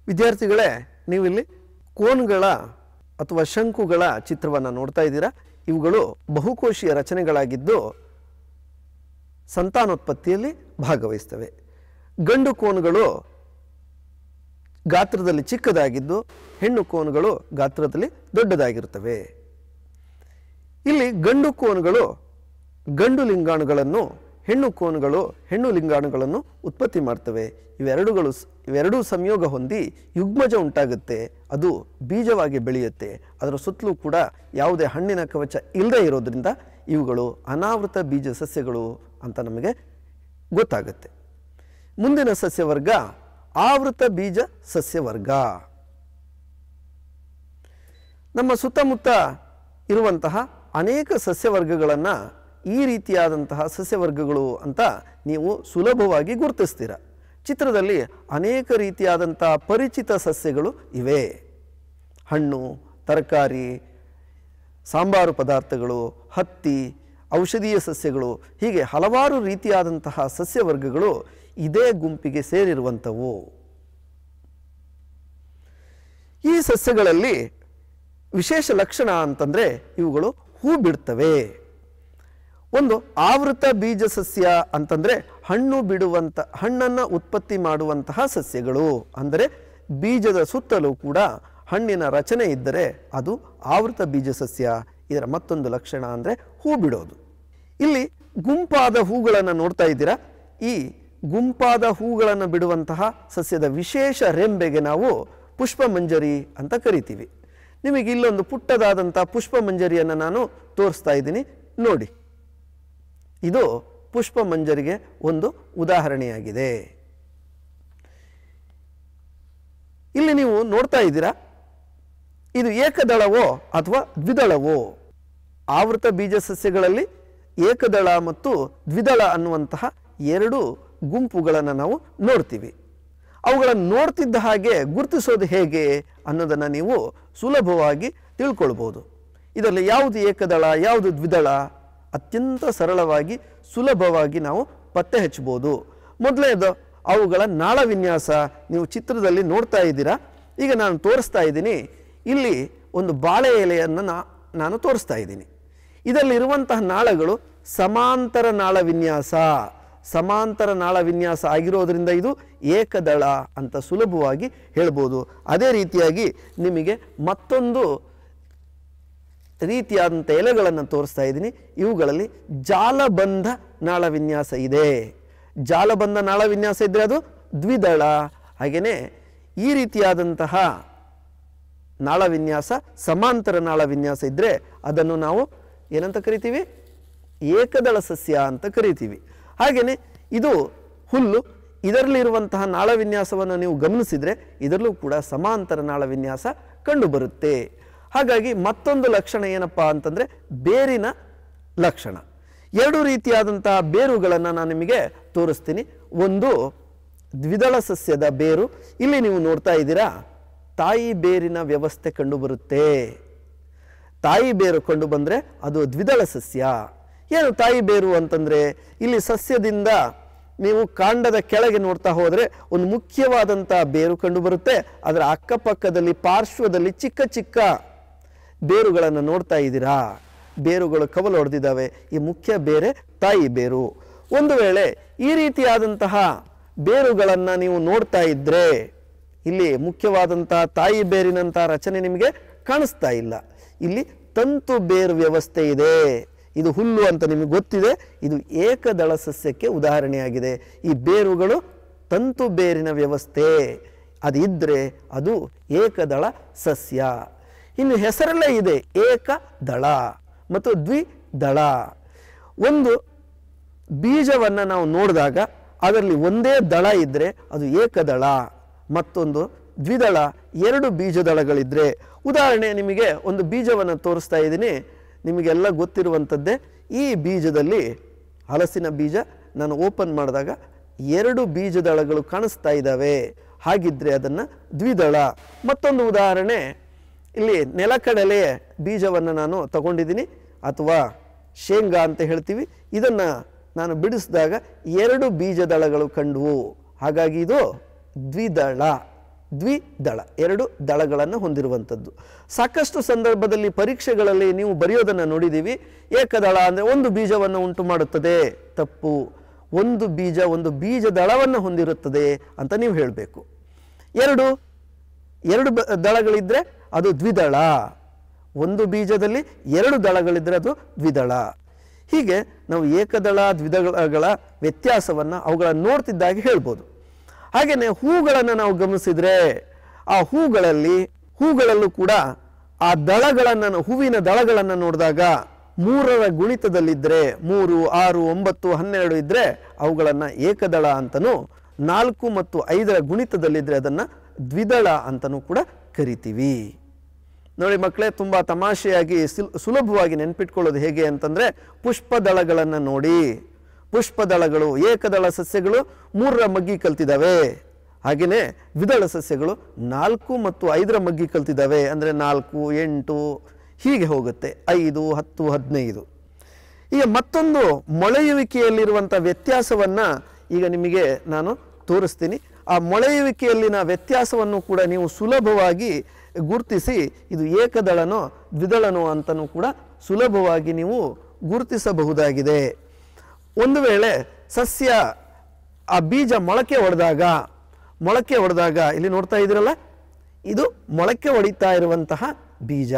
ವಿದ್ಯಾರ್ಥಿಗಳೇ ನೀವಿಲ್ಲಿ ಕೋನ್ಗಳ ಅಥವಾ ಶಂಕುಗಳ ಚಿತ್ರವನ್ನು ನೋಡ್ತಾ ಇದ್ದೀರಾ ಇವುಗಳು ಬಹುಕೋಶೀಯ ರಚನೆಗಳಾಗಿದ್ದು ಸಂತಾನೋತ್ಪತ್ತಿಯಲ್ಲಿ ಭಾಗವಹಿಸ್ತವೆ ಗಂಡು ಕೋನ್ಗಳು ಗಾತ್ರದಲ್ಲಿ ಚಿಕ್ಕದಾಗಿದ್ದು ಹೆಣ್ಣು ಕೋನ್ಗಳು ಗಾತ್ರದಲ್ಲಿ ದೊಡ್ಡದಾಗಿರುತ್ತವೆ ಇಲ್ಲಿ ಗಂಡು ಕೋನ್ಗಳು ಗಂಡು ಲಿಂಗಾಣುಗಳನ್ನು ಹೆಣ್ಣು ಕೋನ್ಗಳು ಹೆಣ್ಣು ಲಿಂಗಾಣುಗಳನ್ನು ಉತ್ಪತ್ತಿ ಮಾಡ್ತವೆ ಇವೆರಡುಗಳು ಸ್- ಇವೆರಡೂ ಸಂಯೋಗ ಹೊಂದಿ ಯುಗ್ಮಜ ಉಂಟಾಗುತ್ತೆ ಅದು ಬೀಜವಾಗಿ ಬೆಳೆಯುತ್ತೆ ಅದರ ಸುತ್ತಲೂ ಕೂಡ ಯಾವುದೇ ಹಣ್ಣಿನ ಕವಚ ಇಲ್ಲದೆ ಇರೋದ್ರಿಂದ ಇವುಗಳು ಅನಾವೃತ ಬೀಜ ಸಸ್ಯಗಳು ಅಂತ ನಮಗೆ ಗೊತ್ತಾಗುತ್ತೆ ಮುಂದಿನ ಸಸ್ಯವರ್ಗ ಆವೃತ ಬೀಜ ಸಸ್ಯವರ್ಗ ನಮ್ಮ ಸುತ್ತಮುತ್ತ ಇರುವಂತಹ ಅನೇಕ ಸಸ್ಯವರ್ಗಗಳನ್ನು ಈ ರೀತಿಯಾದಂತಹ ಸಸ್ಯವರ್ಗಗಳು ಅಂತ ನೀವು ಸುಲಭವಾಗಿ ಗುರುತಿಸ್ತೀರ ಚಿತ್ರದಲ್ಲಿ ಅನೇಕ ರೀತಿಯಾದಂತಹ ಪರಿಚಿತ ಸಸ್ಯಗಳು ಇವೆ ಹಣ್ಣು ತರಕಾರಿ ಸಾಂಬಾರು ಪದಾರ್ಥಗಳು ಹತ್ತಿ ಔಷಧೀಯ ಸಸ್ಯಗಳು ಹೀಗೆ ಹಲವಾರು ರೀತಿಯಾದಂತಹ ಸಸ್ಯವರ್ಗಗಳು ಇದೇ ಗುಂಪಿಗೆ ಸೇರಿರುವಂಥವು ಈ ಸಸ್ಯಗಳಲ್ಲಿ ವಿಶೇಷ ಲಕ್ಷಣ ಅಂತಂದರೆ ಇವುಗಳು ಹೂ ಬಿಡ್ತವೆ ಒಂದು ಆವೃತ ಬೀಜ ಸಸ್ಯ ಅಂತಂದರೆ ಹಣ್ಣು ಬಿಡುವಂಥ ಹಣ್ಣನ್ನು ಉತ್ಪತ್ತಿ ಮಾಡುವಂತಹ ಸಸ್ಯಗಳು ಅಂದರೆ ಬೀಜದ ಸುತ್ತಲೂ ಕೂಡ ಹಣ್ಣಿನ ರಚನೆ ಇದ್ದರೆ ಅದು ಆವೃತ ಬೀಜ ಸಸ್ಯ ಇದರ ಮತ್ತೊಂದು ಲಕ್ಷಣ ಅಂದರೆ ಹೂ ಬಿಡೋದು ಇಲ್ಲಿ ಗುಂಪಾದ ಹೂಗಳನ್ನು ನೋಡ್ತಾ ಇದ್ದೀರಾ ಈ ಗುಂಪಾದ ಹೂಗಳನ್ನು ಬಿಡುವಂತಹ ಸಸ್ಯದ ವಿಶೇಷ ರೆಂಬೆಗೆ ನಾವು ಪುಷ್ಪಮಂಜರಿ ಅಂತ ಕರಿತೀವಿ ನಿಮಗೆ ಇಲ್ಲೊಂದು ಪುಟ್ಟದಾದಂಥ ಪುಷ್ಪಮಂಜರಿಯನ್ನು ನಾನು ತೋರಿಸ್ತಾ ಇದ್ದೀನಿ ನೋಡಿ ಇದು ಪುಷ್ಪಮಂಜರಿಗೆ ಒಂದು ಉದಾಹರಣೆಯಾಗಿದೆ ಇಲ್ಲಿ ನೀವು ನೋಡ್ತಾ ಇದ್ದೀರಾ ಇದು ಏಕದಳವೋ ಅಥವಾ ದ್ವಿದಳವೋ ಆವೃತ ಬೀಜ ಸಸ್ಯಗಳಲ್ಲಿ ಏಕದಳ ಮತ್ತು ದ್ವಿದಳ ಅನ್ನುವಂತಹ ಎರಡು ಗುಂಪುಗಳನ್ನು ನಾವು ನೋಡ್ತೀವಿ ಅವುಗಳನ್ನು ನೋಡ್ತಿದ್ದ ಹಾಗೆ ಗುರುತಿಸೋದು ಹೇಗೆ ಅನ್ನೋದನ್ನು ನೀವು ಸುಲಭವಾಗಿ ತಿಳ್ಕೊಳ್ಬೋದು ಇದರಲ್ಲಿ ಯಾವುದು ಏಕದಳ ಯಾವುದು ದ್ವಿದಳ ಅತ್ಯಂತ ಸರಳವಾಗಿ ಸುಲಭವಾಗಿ ನಾವು ಪತ್ತೆ ಹಚ್ಚಬಹುದು ಮೊದಲನೇದು ಅವುಗಳ ನಾಳ ವಿನ್ಯಾಸ ನೀವು ಚಿತ್ರದಲ್ಲಿ ನೋಡ್ತಾ ಇದ್ದೀರಾ ಈಗ ನಾನು ತೋರಿಸ್ತಾ ಇದ್ದೀನಿ ಇಲ್ಲಿ ಒಂದು ಬಾಳೆ ಎಲೆಯನ್ನು ನಾ ನಾನು ತೋರಿಸ್ತಾ ಇದ್ದೀನಿ ಇದರಲ್ಲಿರುವಂತಹ ನಾಳಗಳು ಸಮಾಂತರ ನಾಳ ವಿನ್ಯಾಸ ಸಮಾಂತರ ನಾಳ ವಿನ್ಯಾಸ ಆಗಿರೋದ್ರಿಂದ ಇದು ಏಕದಳ ಅಂತ ಸುಲಭವಾಗಿ ಹೇಳ್ಬೋದು ಅದೇ ರೀತಿಯಾಗಿ ನಿಮಗೆ ಮತ್ತೊಂದು ರೀತಿಯಾದಂಥ ಎಲೆಗಳನ್ನು ತೋರಿಸ್ತಾ ಇದ್ದೀನಿ ಇವುಗಳಲ್ಲಿ ಜಾಲಬಂಧ ನಾಳ ವಿನ್ಯಾಸ ಇದೆ ಜಾಲಬಂಧ ನಾಳ ವಿನ್ಯಾಸ ಇದ್ದರೆ ಅದು ದ್ವಿದಳ ಹಾಗೆಯೇ ಈ ರೀತಿಯಾದಂತಹ ನಾಳ ವಿನ್ಯಾಸ ಸಮಾಂತರ ನಾಳ ವಿನ್ಯಾಸ ಇದ್ದರೆ ಅದನ್ನು ನಾವು ಏನಂತ ಕರಿತೀವಿ ಏಕದಳ ಸಸ್ಯ ಅಂತ ಕರಿತೀವಿ ಹಾಗೆಯೇ ಇದು ಹುಲ್ಲು ಇದರಲ್ಲಿರುವಂತಹ ನಾಳ ವಿನ್ಯಾಸವನ್ನು ನೀವು ಗಮನಿಸಿದರೆ ಇದರಲ್ಲೂ ಕೂಡ ಸಮಾಂತರ ನಾಳ ವಿನ್ಯಾಸ ಕಂಡುಬರುತ್ತೆ ಹಾಗಾಗಿ ಮತ್ತೊಂದು ಲಕ್ಷಣ ಏನಪ್ಪ ಅಂತಂದರೆ ಬೇರಿನ ಲಕ್ಷಣ ಎರಡು ರೀತಿಯಾದಂತಹ ಬೇರುಗಳನ್ನು ನಾನು ನಿಮಗೆ ತೋರಿಸ್ತೀನಿ ಒಂದು ದ್ವಿದಳ ಸಸ್ಯದ ಬೇರು ಇಲ್ಲಿ ನೀವು ನೋಡ್ತಾ ಇದ್ದೀರಾ ತಾಯಿ ಬೇರಿನ ವ್ಯವಸ್ಥೆ ಕಂಡುಬರುತ್ತೆ ತಾಯಿ ಬೇರು ಕಂಡು ಬಂದರೆ ಅದು ದ್ವಿದಳ ಸಸ್ಯ ಏನು ತಾಯಿ ಬೇರು ಅಂತಂದರೆ ಇಲ್ಲಿ ಸಸ್ಯದಿಂದ ನೀವು ಕಾಂಡದ ಕೆಳಗೆ ನೋಡ್ತಾ ಹೋದರೆ ಒಂದು ಮುಖ್ಯವಾದಂಥ ಬೇರು ಕಂಡು ಬರುತ್ತೆ ಅದರ ಅಕ್ಕಪಕ್ಕದಲ್ಲಿ ಪಾರ್ಶ್ವದಲ್ಲಿ ಚಿಕ್ಕ ಚಿಕ್ಕ ಬೇರುಗಳನ್ನು ನೋಡ್ತಾ ಇದ್ದೀರಾ ಬೇರುಗಳು ಕವಲು ಹೊಡೆದಿದ್ದಾವೆ ಈ ಮುಖ್ಯ ಬೇರೆ ತಾಯಿ ಬೇರು ಒಂದು ವೇಳೆ ಈ ರೀತಿಯಾದಂತಹ ಬೇರುಗಳನ್ನು ನೀವು ನೋಡ್ತಾ ಇದ್ದರೆ ಇಲ್ಲಿ ಮುಖ್ಯವಾದಂತಹ ತಾಯಿ ಬೇರಿನಂಥ ರಚನೆ ನಿಮಗೆ ಕಾಣಿಸ್ತಾ ಇಲ್ಲ ಇಲ್ಲಿ ತಂತು ಬೇರು ವ್ಯವಸ್ಥೆ ಇದೆ ಇದು ಹುಲ್ಲು ಅಂತ ನಿಮಗೆ ಗೊತ್ತಿದೆ ಇದು ಏಕದಳ ಸಸ್ಯಕ್ಕೆ ಉದಾಹರಣೆಯಾಗಿದೆ ಈ ಬೇರುಗಳು ತಂತು ಬೇರಿನ ವ್ಯವಸ್ಥೆ ಅದಿದ್ದರೆ ಅದು ಏಕದಳ ಸಸ್ಯ ಇನ್ನು ಹೆಸರಲ್ಲೇ ಇದೆ ಏಕದಳ ಮತ್ತು ದ್ವಿದಳ ಒಂದು ಬೀಜವನ್ನು ನಾವು ನೋಡಿದಾಗ ಅದರಲ್ಲಿ ಒಂದೇ ದಳ ಇದ್ದರೆ ಅದು ಏಕದಳ ಮತ್ತೊಂದು ದ್ವಿದಳ ಎರಡು ಬೀಜದಳಗಳಿದ್ದರೆ ಉದಾಹರಣೆ ನಿಮಗೆ ಒಂದು ಬೀಜವನ್ನು ತೋರಿಸ್ತಾ ಇದ್ದೀನಿ ನಿಮಗೆಲ್ಲ ಗೊತ್ತಿರುವಂಥದ್ದೇ ಈ ಬೀಜದಲ್ಲಿ ಹಲಸಿನ ಬೀಜ ನಾನು ಓಪನ್ ಮಾಡಿದಾಗ ಎರಡು ಬೀಜದಳಗಳು ಕಾಣಿಸ್ತಾ ಇದ್ದಾವೆ ಹಾಗಿದ್ದರೆ ಅದನ್ನು ದ್ವಿದಳ ಮತ್ತೊಂದು ಉದಾಹರಣೆ ಇಲ್ಲಿ ನೆಲಕಡಲೆ ಬೀಜವನ್ನು ನಾನು ತಗೊಂಡಿದ್ದೀನಿ ಅಥವಾ ಶೇಂಗಾ ಅಂತ ಹೇಳ್ತೀವಿ ಇದನ್ನು ನಾನು ಬಿಡಿಸಿದಾಗ ಎರಡು ಬೀಜದಳಗಳು ಕಂಡುವು ಹಾಗಾಗಿ ಇದು ದ್ವಿದಳ ದ್ವಿದಳ ಎರಡು ದಳಗಳನ್ನು ಹೊಂದಿರುವಂಥದ್ದು ಸಾಕಷ್ಟು ಸಂದರ್ಭದಲ್ಲಿ ಪರೀಕ್ಷೆಗಳಲ್ಲಿ ನೀವು ಬರೆಯೋದನ್ನು ನೋಡಿದ್ದೀವಿ ಏಕದಳ ಅಂದರೆ ಒಂದು ಬೀಜವನ್ನು ಉಂಟು ಮಾಡುತ್ತದೆ ತಪ್ಪು ಒಂದು ಬೀಜ ಒಂದು ಬೀಜ ದಳವನ್ನು ಹೊಂದಿರುತ್ತದೆ ಅಂತ ನೀವು ಹೇಳಬೇಕು ಎರಡು ಎರಡು ಬ- ದಳಗಳಿದ್ರೆ ಅದು ದ್ವಿದಳ ಒಂದು ಬೀಜದಲ್ಲಿ ಎರಡು ದಳಗಳಿದ್ರೆ ಅದು ದ್ವಿದಳ ಹೀಗೆ ನಾವು ಏಕದಳ ದ್ವಿದಳಗಳ ವ್ಯತ್ಯಾಸವನ್ನು ಅವುಗಳನ್ನು ನೋಡ್ತಿದ್ದಾಗೆ ಹೇಳ್ಬೋದು ಹಾಗೆಯೇ ಹೂಗಳನ್ನು ನಾವು ಗಮನಿಸಿದ್ರೆ ಆ ಹೂಗಳಲ್ಲಿ ಹೂಗಳಲ್ಲೂ ಕೂಡ ಆ ದಳಗಳನ್ನು ಹೂವಿನ ದಳಗಳನ್ನು ನೋಡಿದಾಗ ಮೂರರ ಗುಣಿತದಲ್ಲಿದ್ದರೆ ಮೂರು ಆರು ಒಂಬತ್ತು ಹನ್ನೆರಡು ಇದ್ದರೆ ಅವುಗಳನ್ನು ಏಕದಳ ಅಂತನೂ ನಾಲ್ಕು ಮತ್ತು ಐದರ ಗುಣಿತದಲ್ಲಿದ್ದರೆ ಅದನ್ನು ದ್ವಿದಳ ಅಂತನೂ ಕೂಡ ಕರಿತೀವಿ ನೋಡಿ ಮಕ್ಕಳೇ ತುಂಬ ತಮಾಷೆಯಾಗಿ ಸುಲ್- ಸುಲಭವಾಗಿ ನೆನ್ಪಿಟ್ಕೊಳ್ಳೋದು ಹೇಗೆ ಅಂತಂದರೆ ಪುಷ್ಪದಳಗಳನ್ನು ನೋಡಿ ಪುಷ್ಪದಳಗಳು ಏಕದಳ ಸಸ್ಯಗಳು ಮೂರರ ಮಗ್ಗಿ ಕಲ್ತಿದ್ದಾವೆ ಹಾಗೆಯೇ ದ್ವಿದಳ ಸಸ್ಯಗಳು ನಾಲ್ಕು ಮತ್ತು ಐದರ ಮಗ್ಗಿ ಕಲ್ತಿದ್ದಾವೆ ಅಂದರೆ ನಾಲ್ಕು ಎಂಟು ಹೀಗೆ ಹೋಗುತ್ತೆ ಐದು ಹತ್ತು ಹದಿನೈದು ಈಗ ಮತ್ತೊಂದು ಮೊಳೆಯುವಿಕೆಯಲ್ಲಿರುವಂಥ ವ್ಯತ್ಯಾಸವನ್ನು ಈಗ ನಿಮಗೆ ನಾನು ತೋರಿಸ್ತೀನಿ ಆ ಮೊಳೆಯುವಿಕೆಯಲ್ಲಿನ ವ್ಯತ್ಯಾಸವನ್ನು ಕೂಡ ನೀವು ಸುಲಭವಾಗಿ ಗುರುತಿಸಿ ಇದು ಏಕದಳನೋ ದ್ವಿದಳನೋ ಅಂತನೂ ಕೂಡ ಸುಲಭವಾಗಿ ನೀವು ಗುರುತಿಸಬಹುದಾಗಿದೆ ಒಂದು ವೇಳೆ ಸಸ್ಯ ಆ ಬೀಜ ಮೊಳಕೆ ಹೊಡೆದಾಗ ಮೊಳಕೆ ಹೊಡೆದಾಗ ಇಲ್ಲಿ ನೋಡ್ತಾ ಇದ್ದೀರಲ್ಲ ಇದು ಮೊಳಕೆ ಹೊಡಿತಾ ಇರುವಂತಹ ಬೀಜ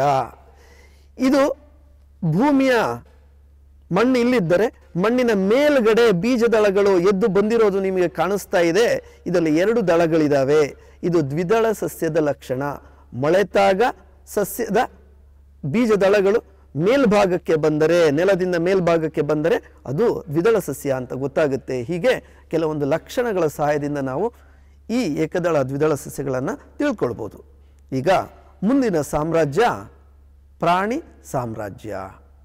ಇದು ಭೂಮಿಯ ಮಣ್ಣು ಇಲ್ಲಿದ್ದರೆ ಮಣ್ಣಿನ ಮೇಲ್ಗಡೆ ಬೀಜ ದಳಗಳು ಎದ್ದು ಬಂದಿರೋದು ನಿಮಗೆ ಕಾಣಿಸ್ತಾ ಇದೆ ಇದರಲ್ಲಿ ಎರಡು ದಳಗಳಿದ್ದಾವೆ ಇದು ದ್ವಿದಳ ಸಸ್ಯದ ಲಕ್ಷಣ ಮೊಳೆತಾಗ ಸಸ್ಯದ ಬೀಜ ದಳಗಳು ಮೇಲ್ಭಾಗಕ್ಕೆ ಬಂದರೆ ನೆಲದಿಂದ ಮೇಲ್ಭಾಗಕ್ಕೆ ಬಂದರೆ ಅದು ದ್ವಿದಳ ಸಸ್ಯ ಅಂತ ಗೊತ್ತಾಗುತ್ತೆ ಹೀಗೆ ಕೆಲವೊಂದು ಲಕ್ಷಣಗಳ ಸಹಾಯದಿಂದ ನಾವು ಈ ಏಕದಳ ದ್ವಿದಳ ಸಸ್ಯಗಳನ್ನು ತಿಳ್ಕೊಳ್ಬೋದು ಈಗ ಮುಂದಿನ ಸಾಮ್ರಾಜ್ಯ ಪ್ರಾಣಿ ಸಾಮ್ರಾಜ್ಯ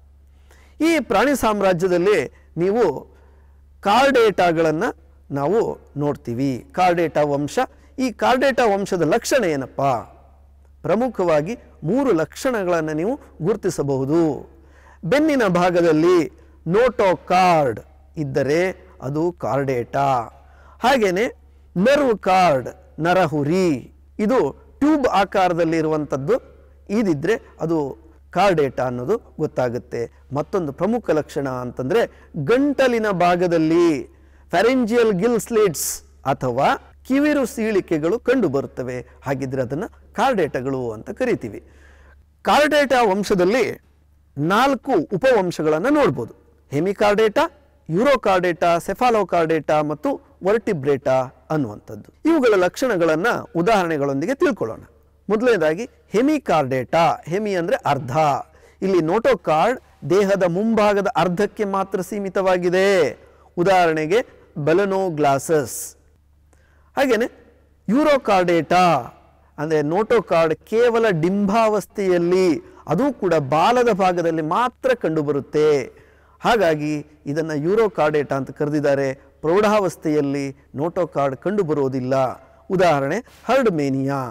ಈ ಪ್ರಾಣಿ ಸಾಮ್ರಾಜ್ಯದಲ್ಲಿ ನೀವು ಕಾರ್ಡೇಟಾಗಳನ್ನು ನಾವು ನೋಡ್ತೀವಿ ಕಾರ್ಡೇಟಾ ವಂಶ ಈ ಕಾರ್ಡೇಟಾ ವಂಶದ ಲಕ್ಷಣ ಏನಪ್ಪ ಪ್ರಮುಖವಾಗಿ ಮೂರು ಲಕ್ಷಣಗಳನ್ನು ನೀವು ಗುರುತಿಸಬಹುದು ಬೆನ್ನಿನ ಭಾಗದಲ್ಲಿ ನೋಟೋಕಾರ್ಡ್ ಇದ್ದರೆ ಅದು ಕಾರ್ಡೇಟಾ ಹಾಗೆಯೇ ನರ್ವ್ ಕಾರ್ಡ್ ನರಹುರಿ ಇದು ಟ್ಯೂಬ್ ಆಕಾರದಲ್ಲಿ ಇರುವಂಥದ್ದು ಇದಿದ್ರೆ ಅದು ಕಾರ್ಡೇಟಾ ಅನ್ನೋದು ಗೊತ್ತಾಗುತ್ತೆ ಮತ್ತೊಂದು ಪ್ರಮುಖ ಲಕ್ಷಣ ಅಂತಂದ್ರೆ ಗಂಟಲಿನ ಭಾಗದಲ್ಲಿ ಫ್ಯಾರೆಂಜಿಯಲ್ ಗಿಲ್ ಸ್ಲಿಟ್ಸ್ ಅಥವಾ ಕಿವಿರು ಸೀಳಿಕೆಗಳು ಕಂಡು ಬರುತ್ತವೆ ಹಾಗಿದ್ರೆ ಅದನ್ನು ಕಾರ್ಡೇಟಗಳು ಅಂತ ಕರಿತೀವಿ ಕಾರ್ಡೇಟಾ ವಂಶದಲ್ಲಿ ನಾಲ್ಕು ಉಪವಂಶಗಳನ್ನು ನೋಡ್ಬೋದು ಹೆಮಿಕಾರ್ಡೇಟಾ ಯೂರೋಕಾರ್ಡೇಟಾ ಸೆಫಾಲೋಕಾರ್ಡೇಟಾ ಮತ್ತು ವರ್ಟಿಬ್ರೇಟಾ ಅನ್ನುವಂಥದ್ದು ಇವುಗಳ ಲಕ್ಷಣಗಳನ್ನು ಉದಾಹರಣೆಗಳೊಂದಿಗೆ ತಿಳ್ಕೊಳ್ಳೋಣ ಮೊದಲನೇದಾಗಿ ಹೆಮಿಕಾರ್ಡೇಟಾ ಹೆಮಿ ಅಂದರೆ ಅರ್ಧ ಇಲ್ಲಿ ನೋಟೋಕಾರ್ಡ್ ದೇಹದ ಮುಂಭಾಗದ ಅರ್ಧಕ್ಕೆ ಮಾತ್ರ ಸೀಮಿತವಾಗಿದೆ ಉದಾಹರಣೆಗೆ ಬೆಲನೋ ಗ್ಲಾಸಸ್ ಹಾಗೇನೆ ಯೂರೋಕಾರ್ಡೇಟಾ ಅಂದರೆ ನೋಟೋಕಾರ್ಡ್ ಕೇವಲ ಡಿಂಬಾವಸ್ಥೆಯಲ್ಲಿ ಅದು ಕೂಡ ಬಾಲದ ಭಾಗದಲ್ಲಿ ಮಾತ್ರ ಕಂಡುಬರುತ್ತೆ ಹಾಗಾಗಿ ಇದನ್ನು ಯೂರೋಕಾರ್ಡೇಟಾ ಅಂತ ಕರೆದಿದ್ದಾರೆ ಪ್ರೌಢಾವಸ್ಥೆಯಲ್ಲಿ ನೋಟೋಕಾರ್ಡ್ ಕಂಡುಬರುವುದಿಲ್ಲ ಉದಾಹರಣೆ ಹರ್ಡ್ಮೇನಿಯಾ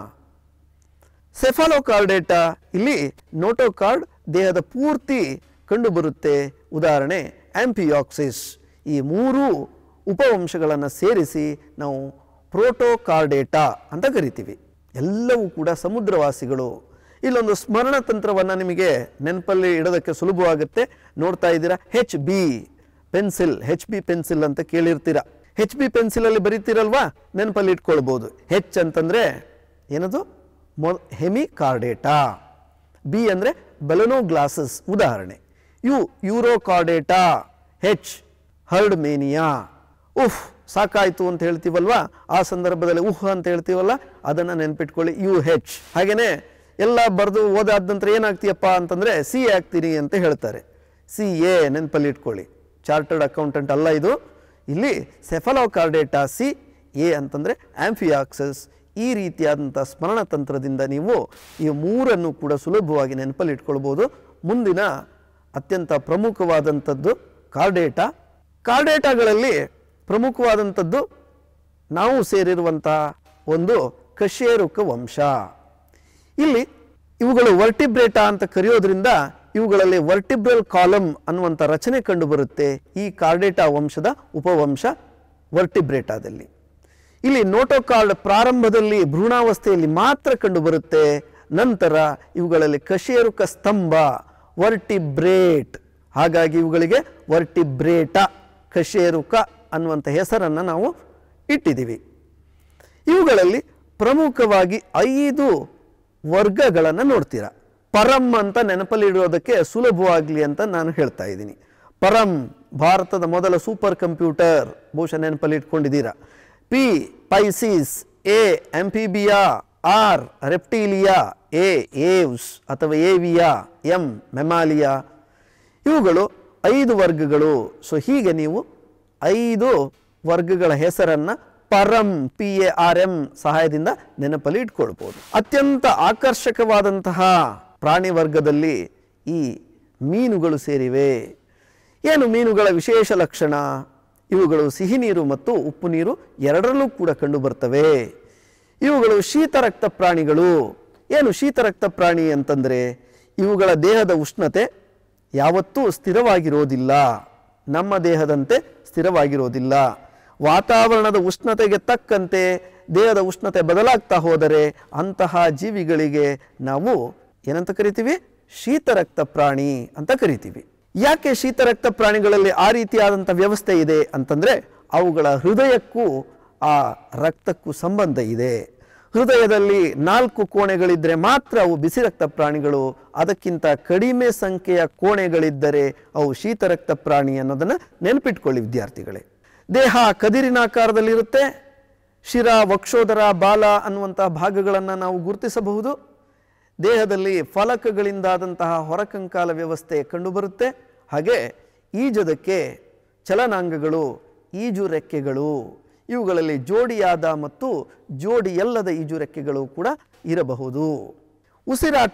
ಸೆಫಾಲೋಕಾರ್ಡೇಟಾ ಇಲ್ಲಿ ನೋಟೋಕಾರ್ಡ್ ದೇಹದ ಪೂರ್ತಿ ಕಂಡುಬರುತ್ತೆ ಉದಾಹರಣೆ ಆಂಪಿಯಾಕ್ಸಿಸ್ ಈ ಮೂರು ಉಪವಂಶಗಳನ್ನು ಸೇರಿಸಿ ನಾವು ಪ್ರೋಟೋಕಾರ್ಡೇಟಾ ಅಂತ ಕರಿತೀವಿ ಎಲ್ಲವೂ ಕೂಡ ಸಮುದ್ರವಾಸಿಗಳು ಇಲ್ಲೊಂದು ಸ್ಮರಣ ತಂತ್ರವನ್ನು ನಿಮಗೆ ನೆನಪಲ್ಲಿ ಇಡೋದಕ್ಕೆ ಸುಲಭವಾಗುತ್ತೆ ನೋಡ್ತಾ ಇದ್ದೀರಾ H B pencil H B pencil ಅಂತ ಕೇಳಿರ್ತೀರಾ ಹೆಚ್ ಬಿ ಪೆನ್ಸಿಲಲ್ಲಿ ಬರೀತೀರಲ್ವಾ ನೆನಪಲ್ಲಿ ಇಟ್ಕೊಳ್ಬೋದು ಹೆಚ್ ಅಂತಂದರೆ ಏನದು ಮೊ ಹೆಮಿ ಕಾರ್ಡೇಟಾ ಬಿ ಅಂದರೆ ಬೆಲನೋ ಗ್ಲಾಸಸ್ ಉದಾಹರಣೆ U urochordata H Herdmania ಉಫ್ ಸಾಕಾಯ್ತು ಅಂತ ಹೇಳ್ತೀವಲ್ವಾ ಆ ಸಂದರ್ಭದಲ್ಲಿ ಉಹ್ ಅಂತ ಹೇಳ್ತೀವಲ್ಲ ಅದನ್ನು ನೆನ್ಪಿಟ್ಕೊಳ್ಳಿ ಯು ಹೆಚ್ ಹಾಗೇನೆ ಎಲ್ಲ ಬರೆದು ಓದಾದ ನಂತರ ಏನಾಗ್ತೀಯಪ್ಪ ಅಂತಂದರೆ ಸಿ ಆಗ್ತೀನಿ ಅಂತ ಹೇಳ್ತಾರೆ ಸಿ ಎ ನೆನಪಲ್ಲಿ ಇಟ್ಕೊಳ್ಳಿ ಚಾರ್ಟರ್ಡ್ ಅಕೌಂಟೆಂಟ್ ಅಲ್ಲ ಇದು ಇಲ್ಲಿ ಸೆಫಲೋಕಾರ್ಡೇಟಾ ಸಿ ಎ ಅಂತಂದರೆ ಆಂಫಿಯಾಕ್ಸಸ್ ಈ ರೀತಿಯಾದಂಥ ಸ್ಮರಣ ತಂತ್ರದಿಂದ ನೀವು ಈ ಮೂರನ್ನು ಕೂಡ ಸುಲಭವಾಗಿ ನೆನಪಲ್ಲಿ ಇಟ್ಕೊಳ್ಬೋದು ಮುಂದಿನ ಅತ್ಯಂತ ಪ್ರಮುಖವಾದಂಥದ್ದು ಕಾರ್ಡೇಟಾ ಕಾರ್ಡೇಟಾಗಳಲ್ಲಿ ಪ್ರಮುಖವಾದಂಥದ್ದು ನಾವು ಸೇರಿರುವಂಥ ಒಂದು ಕಶೇರುಕ ವಂಶ ಇಲ್ಲಿ ಇವುಗಳು ವರ್ಟಿಬ್ರೇಟಾ ಅಂತ ಕರೆಯೋದ್ರಿಂದ ಇವುಗಳಲ್ಲಿ ವರ್ಟಿಬ್ರಲ್ ಕಾಲಮ್ ಅನ್ನುವಂಥ ರಚನೆ ಕಂಡುಬರುತ್ತೆ ಈ ಕಾರ್ಡೇಟಾ ವಂಶದ ಉಪವಂಶ ವರ್ಟಿಬ್ರೇಟಾದಲ್ಲಿ ಇಲ್ಲಿ ನೋಟೋಕಾರ್ಡ್ ಪ್ರಾರಂಭದಲ್ಲಿ ಭ್ರೂಣಾವಸ್ಥೆಯಲ್ಲಿ ಮಾತ್ರ ಕಂಡುಬರುತ್ತೆ ನಂತರ ಇವುಗಳಲ್ಲಿ ಕಶೇರುಕ ಸ್ತಂಭ ವರ್ಟಿಬ್ರೇಟ್ ಹಾಗಾಗಿ ಇವುಗಳಿಗೆ ವರ್ಟಿಬ್ರೇಟ ಕಶೇರುಕ ಅನ್ನುವಂಥ ಹೆಸರನ್ನು ನಾವು ಇಟ್ಟಿದ್ದೀವಿ ಇವುಗಳಲ್ಲಿ ಪ್ರಮುಖವಾಗಿ ಐದು ವರ್ಗಗಳನ್ನು ನೋಡ್ತೀರಾ ಪರಂ ಅಂತ ನೆನಪಲ್ಲಿಡೋದಕ್ಕೆ ಸುಲಭವಾಗಲಿ ಅಂತ ನಾನು ಹೇಳ್ತಾ ಇದ್ದೀನಿ ಪರಂ ಭಾರತದ ಮೊದಲ ಸೂಪರ್ ಕಂಪ್ಯೂಟರ್ ಬಹುಶಃ ನೆನಪಲ್ಲಿ ಇಟ್ಕೊಂಡಿದ್ದೀರಾ P pisces A amphibia R reptilia A aves ಅಥವಾ ಏವಿಯಾ ಎಂ ಮೆಮಾಲಿಯಾ ಇವುಗಳು ಐದು ವರ್ಗಗಳು ಸೊ ಹೀಗೆ ನೀವು ಐದು ವರ್ಗಗಳ ಹೆಸರನ್ನ Param P A R M ಸಹಾಯದಿಂದ ನೆನಪಲ್ಲಿ ಇಟ್ಕೊಳ್ಬೋದು ಅತ್ಯಂತ ಆಕರ್ಷಕವಾದಂತಹ ಪ್ರಾಣಿ ವರ್ಗದಲ್ಲಿ ಈ ಮೀನುಗಳು ಸೇರಿವೆ ಏನು ಮೀನುಗಳ ವಿಶೇಷ ಲಕ್ಷಣ ಇವುಗಳು ಸಿಹಿ ನೀರು ಮತ್ತು ಉಪ್ಪು ನೀರು ಎರಡರಲ್ಲೂ ಕೂಡ ಕಂಡುಬರ್ತವೆ ಇವುಗಳು ಶೀತರಕ್ತ ಪ್ರಾಣಿಗಳು ಏನು ಶೀತರಕ್ತ ಪ್ರಾಣಿ ಅಂತಂದರೆ ಇವುಗಳ ದೇಹದ ಉಷ್ಣತೆ ಯಾವತ್ತೂ ಸ್ಥಿರವಾಗಿರೋದಿಲ್ಲ ನಮ್ಮ ದೇಹದಂತೆ ಸ್ಥಿರವಾಗಿರೋದಿಲ್ಲ ವಾತಾವರಣದ ಉಷ್ಣತೆಗೆ ತಕ್ಕಂತೆ ದೇಹದ ಉಷ್ಣತೆ ಬದಲಾಗ್ತಾ ಹೋದರೆ ಅಂತಹ ಜೀವಿಗಳಿಗೆ ನಾವು ಏನಂತ ಕರಿತೀವಿ ಶೀತರಕ್ತ ಪ್ರಾಣಿ ಅಂತ ಕರಿತೀವಿ ಯಾಕೆ ಶೀತರಕ್ತ ಪ್ರಾಣಿಗಳಲ್ಲಿ ಆ ರೀತಿಯಾದಂಥ ವ್ಯವಸ್ಥೆ ಇದೆ ಅಂತಂದರೆ ಅವುಗಳ ಹೃದಯಕ್ಕೂ ಆ ರಕ್ತಕ್ಕೂ ಸಂಬಂಧ ಇದೆ ಹೃದಯದಲ್ಲಿ ನಾಲ್ಕು ಕೋಣೆಗಳಿದ್ದರೆ ಮಾತ್ರ ಅವು ಬಿಸಿ ರಕ್ತ ಪ್ರಾಣಿಗಳು ಅದಕ್ಕಿಂತ ಕಡಿಮೆ ಸಂಖ್ಯೆಯ ಕೋಣೆಗಳಿದ್ದರೆ ಅವು ಶೀತರಕ್ತ ಪ್ರಾಣಿ ಅನ್ನೋದನ್ನು ನೆನಪಿಟ್ಕೊಳ್ಳಿ ವಿದ್ಯಾರ್ಥಿಗಳೇ ದೇಹ ಕದಿರಿನಾಕಾರದಲ್ಲಿರುತ್ತೆ ಶಿರ ವಕ್ಷೋದರ ಬಾಲ ಅನ್ನುವಂತಹ ಭಾಗಗಳನ್ನು ನಾವು ಗುರುತಿಸಬಹುದು ದೇಹದಲ್ಲಿ ಫಲಕಗಳಿಂದಾದಂತಹ ಹೊರಕಂಕಾಲ ವ್ಯವಸ್ಥೆ ಕಂಡುಬರುತ್ತೆ ಹಾಗೆ ಈಜೋದಕ್ಕೆ ಚಲನಾಂಗಗಳು ಈಜು ರೆಕ್ಕೆಗಳು ಇವುಗಳಲ್ಲಿ ಜೋಡಿಯಾದ ಮತ್ತು ಜೋಡಿಯಲ್ಲದ ಈಜು ರೆಕ್ಕೆಗಳು ಕೂಡ ಇರಬಹುದು ಉಸಿರಾಟ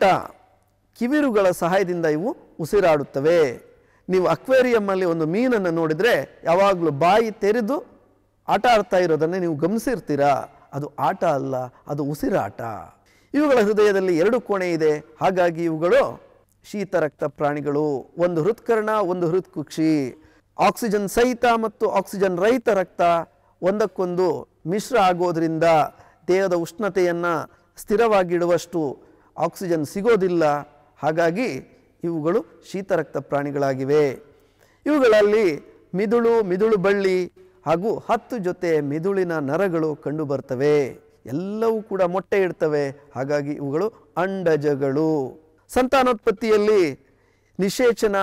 ಕಿವಿರುಗಳ ಸಹಾಯದಿಂದ ಇವು ಉಸಿರಾಡುತ್ತವೆ ನೀವು ಅಕ್ವೇರಿಯಮ್ಮಲ್ಲಿ ಒಂದು ಮೀನನ್ನು ನೋಡಿದರೆ ಯಾವಾಗಲೂ ಬಾಯಿ ತೆರೆದು ಆಟ ಆಡ್ತಾ ಇರೋದನ್ನು ನೀವು ಗಮನಿಸಿರ್ತೀರಾ ಅದು ಆಟ ಅಲ್ಲ ಅದು ಉಸಿರಾಟ ಇವುಗಳ ಹೃದಯದಲ್ಲಿ ಎರಡು ಕೋಣೆ ಇದೆ ಹಾಗಾಗಿ ಇವುಗಳು ಶೀತರಕ್ತ ಪ್ರಾಣಿಗಳು ಒಂದು ಹೃತ್ಕರ್ಣ ಒಂದು ಹೃತ್ಕುಕ್ಷಿ ಆಕ್ಸಿಜನ್ ಸಹಿತ ಮತ್ತು ಆಕ್ಸಿಜನ್ ರಹಿತ ರಕ್ತ ಒಂದಕ್ಕೊಂದು ಮಿಶ್ರ ಆಗೋದ್ರಿಂದ ದೇಹದ ಉಷ್ಣತೆಯನ್ನು ಸ್ಥಿರವಾಗಿಡುವಷ್ಟು ಆಕ್ಸಿಜನ್ ಸಿಗೋದಿಲ್ಲ ಹಾಗಾಗಿ ಇವುಗಳು ಶೀತರಕ್ತ ಪ್ರಾಣಿಗಳಾಗಿವೆ ಇವುಗಳಲ್ಲಿ ಮಿದುಳು ಮಿದುಳು ಬಳ್ಳಿ ಹಾಗೂ ಹತ್ತು ಜೊತೆ ಮಿದುಳಿನ ನರಗಳು ಕಂಡುಬರ್ತವೆ ಎಲ್ಲವೂ ಕೂಡ ಮೊಟ್ಟೆ ಇಡ್ತವೆ ಹಾಗಾಗಿ ಇವುಗಳು ಅಂಡಜಗಳು ಸಂತಾನೋತ್ಪತ್ತಿಯಲ್ಲಿ ನಿಷೇಚನ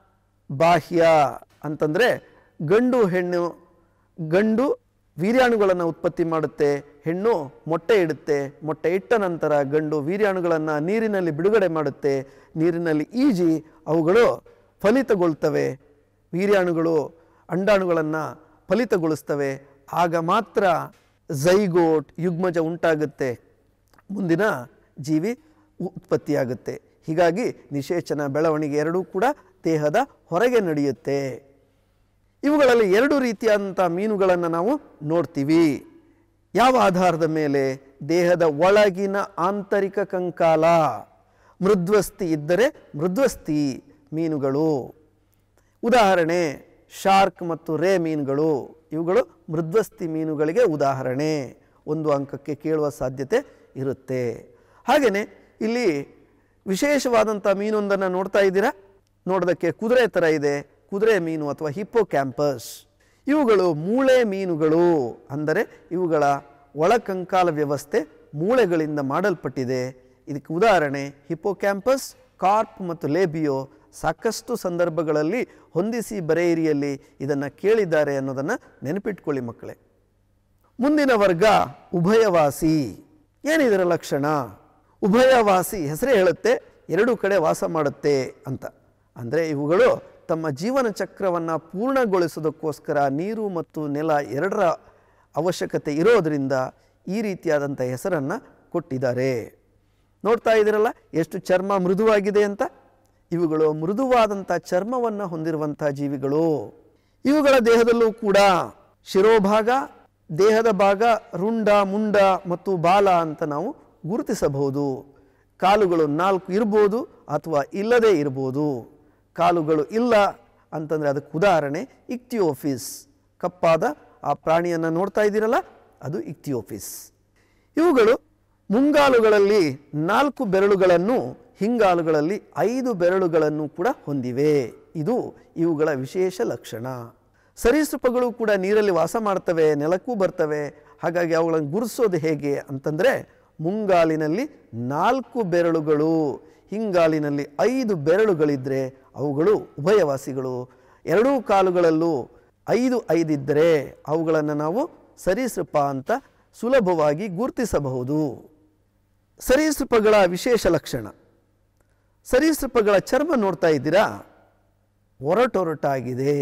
ಬಾಹ್ಯ ಅಂತಂದರೆ ಗಂಡು ಹೆಣ್ಣು ಗಂಡು ವೀರ್ಯಾಣುಗಳನ್ನು ಉತ್ಪತ್ತಿ ಮಾಡುತ್ತೆ ಹೆಣ್ಣು ಮೊಟ್ಟೆ ಇಡುತ್ತೆ ಮೊಟ್ಟೆ ಇಟ್ಟ ನಂತರ ಗಂಡು ವೀರ್ಯಾಣುಗಳನ್ನು ನೀರಿನಲ್ಲಿ ಬಿಡುಗಡೆ ಮಾಡುತ್ತೆ ನೀರಿನಲ್ಲಿ ಈಜಿ ಅವುಗಳು ಫಲಿತಗೊಳ್ತವೆ ವೀರ್ಯಾಣುಗಳು ಅಂಡಾಣುಗಳನ್ನು ಫಲಿತಗೊಳಿಸ್ತವೆ ಆಗ ಮಾತ್ರ ಝೈಗೋಟ್ ಯುಗ್ಮಜ ಉಂಟಾಗುತ್ತೆ ಮುಂದಿನ ಜೀವಿ ಉತ್ಪತ್ತಿಯಾಗುತ್ತೆ ಹೀಗಾಗಿ ನಿಷೇಚನ ಬೆಳವಣಿಗೆ ಎರಡೂ ಕೂಡ ದೇಹದ ಹೊರಗೆ ನಡೆಯುತ್ತೆ ಇವುಗಳಲ್ಲಿ ಎರಡು ರೀತಿಯಾದಂಥ ಮೀನುಗಳನ್ನು ನಾವು ನೋಡ್ತೀವಿ ಯಾವ ಆಧಾರದ ಮೇಲೆ ದೇಹದ ಒಳಗಿನ ಆಂತರಿಕ ಕಂಕಾಲ ಮೃದ್ವಸ್ತಿ ಇದ್ದರೆ ಮೃದ್ವಸ್ತಿ ಮೀನುಗಳು ಉದಾಹರಣೆ ಶಾರ್ಕ್ ಮತ್ತು ರೇ ಮೀನುಗಳು ಇವುಗಳು ಮೃದ್ವಸ್ತಿ ಮೀನುಗಳಿಗೆ ಉದಾಹರಣೆ ಒಂದು ಅಂಕಕ್ಕೆ ಕೇಳುವ ಸಾಧ್ಯತೆ ಇರುತ್ತೆ ಹಾಗೆಯೇ ಇಲ್ಲಿ ವಿಶೇಷವಾದಂಥ ಮೀನೊಂದನ್ನು ನೋಡ್ತಾ ಇದ್ದೀರಾ ನೋಡೋದಕ್ಕೆ ಕುದುರೆ ಥರ ಇದೆ ಕುದುರೆ ಮೀನು ಅಥವಾ ಹಿಪ್ಪೋ ಕ್ಯಾಂಪಸ್ ಇವುಗಳು ಮೂಳೆ ಮೀನುಗಳು ಅಂದರೆ ಇವುಗಳ ಒಳಕಂಕಾಲ ವ್ಯವಸ್ಥೆ ಮೂಳೆಗಳಿಂದ ಮಾಡಲ್ಪಟ್ಟಿದೆ ಇದಕ್ಕೆ ಉದಾಹರಣೆ ಹಿಪ್ಪೋ ಕ್ಯಾಂಪಸ್ ಕಾರ್ಪ್ ಮತ್ತು ಲೇಬಿಯೋ ಸಾಕಷ್ಟು ಸಂದರ್ಭಗಳಲ್ಲಿ ಹೊಂದಿಸಿ ಬರೆಯಿರಿಯಲ್ಲಿ ಇದನ್ನು ಕೇಳಿದ್ದಾರೆ ಅನ್ನೋದನ್ನು ನೆನಪಿಟ್ಕೊಳ್ಳಿ ಮಕ್ಕಳೇ ಮುಂದಿನ ವರ್ಗ ಉಭಯವಾಸಿ ಏನಿದರ ಲಕ್ಷಣ ಉಭಯವಾಸಿ ಹೆಸರೇ ಹೇಳುತ್ತೆ ಎರಡೂ ಕಡೆ ವಾಸ ಮಾಡುತ್ತೆ ಅಂತ ಅಂದರೆ ಇವುಗಳು ತಮ್ಮ ಜೀವನ ಚಕ್ರವನ್ನು ಪೂರ್ಣಗೊಳಿಸೋದಕ್ಕೋಸ್ಕರ ನೀರು ಮತ್ತು ನೆಲ ಎರಡರ ಅವಶ್ಯಕತೆ ಇರೋದರಿಂದ ಈ ರೀತಿಯಾದಂಥ ಹೆಸರನ್ನು ಕೊಟ್ಟಿದ್ದಾರೆ ನೋಡ್ತಾ ಇದ್ದೀರಲ್ಲ ಎಷ್ಟು ಚರ್ಮ ಮೃದುವಾಗಿದೆ ಅಂತ ಇವುಗಳು ಮೃದುವಾದಂಥ ಚರ್ಮವನ್ನು ಹೊಂದಿರುವಂಥ ಜೀವಿಗಳು ಇವುಗಳ ದೇಹದಲ್ಲೂ ಕೂಡ ಶಿರೋಭಾಗ ದೇಹದ ಭಾಗ ರುಂಡ ಮುಂಡ ಮತ್ತು ಬಾಲ ಅಂತ ನಾವು ಗುರುತಿಸಬಹುದು ಕಾಲುಗಳು ನಾಲ್ಕು ಇರ್ಬೋದು ಅಥವಾ ಇಲ್ಲದೇ ಇರ್ಬೋದು ಕಾಲುಗಳು ಇಲ್ಲ ಅಂತಂದರೆ ಅದಕ್ಕೆ ಉದಾಹರಣೆ ಇಕ್ತಿಯೋಫಿಸ್ ಕಪ್ಪಾದ ಆ ಪ್ರಾಣಿಯನ್ನು ನೋಡ್ತಾ ಇದ್ದೀರಲ್ಲ ಅದು ಇಕ್ತಿಯೋಫಿಸ್ ಇವುಗಳು ಮುಂಗಾಲುಗಳಲ್ಲಿ ನಾಲ್ಕು ಬೆರಳುಗಳನ್ನು ಹಿಂಗಾಲುಗಳಲ್ಲಿ ಐದು ಬೆರಳುಗಳನ್ನು ಕೂಡ ಹೊಂದಿವೆ ಇದು ಇವುಗಳ ವಿಶೇಷ ಲಕ್ಷಣ ಸರೀಸೃಪಗಳು ಕೂಡ ನೀರಲ್ಲಿ ವಾಸ ಮಾಡ್ತವೆ ನೆಲಕ್ಕೂ ಬರ್ತವೆ ಹಾಗಾಗಿ ಅವುಗಳನ್ನು ಗುರುತಿಸೋದು ಹೇಗೆ ಅಂತಂದರೆ ಮುಂಗಾಲಿನಲ್ಲಿ ನಾಲ್ಕು ಬೆರಳುಗಳು ಹಿಂಗಾಲಿನಲ್ಲಿ ಐದು ಬೆರಳುಗಳಿದ್ದರೆ ಅವುಗಳು ಉಭಯವಾಸಿಗಳು ಎರಡೂ ಕಾಲುಗಳಲ್ಲೂ ಐದು ಐದಿದ್ದರೆ ಅವುಗಳನ್ನು ನಾವು ಸರೀಸೃಪ ಅಂತ ಸುಲಭವಾಗಿ ಗುರುತಿಸಬಹುದು ಸರೀಸೃಪಗಳ ವಿಶೇಷ ಲಕ್ಷಣ ಸರೀಸೃಪಗಳ ಚರ್ಮ ನೋಡ್ತಾ ಇದ್ದೀರಾ ಒರಟೊರಟಾಗಿದೆ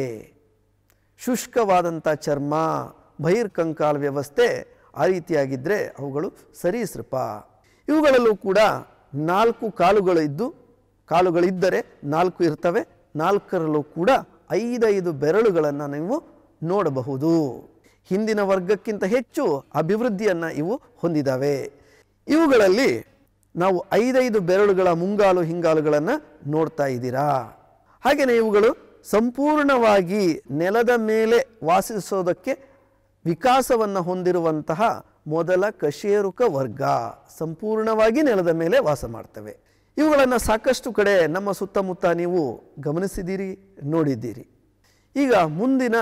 ಶುಷ್ಕವಾದಂಥ ಚರ್ಮ ಬಹಿರ್ಕಂಕಾಲ ವ್ಯವಸ್ಥೆ ಆ ರೀತಿಯಾಗಿದ್ದರೆ ಅವುಗಳು ಸರೀಸೃಪ ಇವುಗಳಲ್ಲೂ ಕೂಡ ನಾಲ್ಕು ಕಾಲುಗಳು ಇದ್ದು ಕಾಲುಗಳಿದ್ದರೆ ನಾಲ್ಕು ಇರ್ತವೆ ನಾಲ್ಕರಲ್ಲೂ ಕೂಡ ಐದೈದು ಬೆರಳುಗಳನ್ನು ನೀವು ನೋಡಬಹುದು ಹಿಂದಿನ ವರ್ಗಕ್ಕಿಂತ ಹೆಚ್ಚು ಅಭಿವೃದ್ಧಿಯನ್ನು ಇವು ಹೊಂದಿದ್ದಾವೆ ಇವುಗಳಲ್ಲಿ ನಾವು ಐದೈದು ಬೆರಳುಗಳ ಮುಂಗಾಲು ಹಿಂಗಾಲುಗಳನ್ನು ನೋಡ್ತಾ ಇದ್ದೀರಾ ಹಾಗೆಯೇ ಇವುಗಳು ಸಂಪೂರ್ಣವಾಗಿ ನೆಲದ ಮೇಲೆ ವಾಸಿಸೋದಕ್ಕೆ ವಿಕಾಸವನ್ನು ಹೊಂದಿರುವಂತಹ ಮೊದಲ ಕಶೇರುಕ ವರ್ಗ ಸಂಪೂರ್ಣವಾಗಿ ನೆಲದ ಮೇಲೆ ವಾಸ ಮಾಡ್ತವೆ ಇವುಗಳನ್ನು ಸಾಕಷ್ಟು ಕಡೆ ನಮ್ಮ ಸುತ್ತಮುತ್ತ ನೀವು ಗಮನಿಸಿದ್ದೀರಿ ನೋಡಿದ್ದೀರಿ ಈಗ ಮುಂದಿನ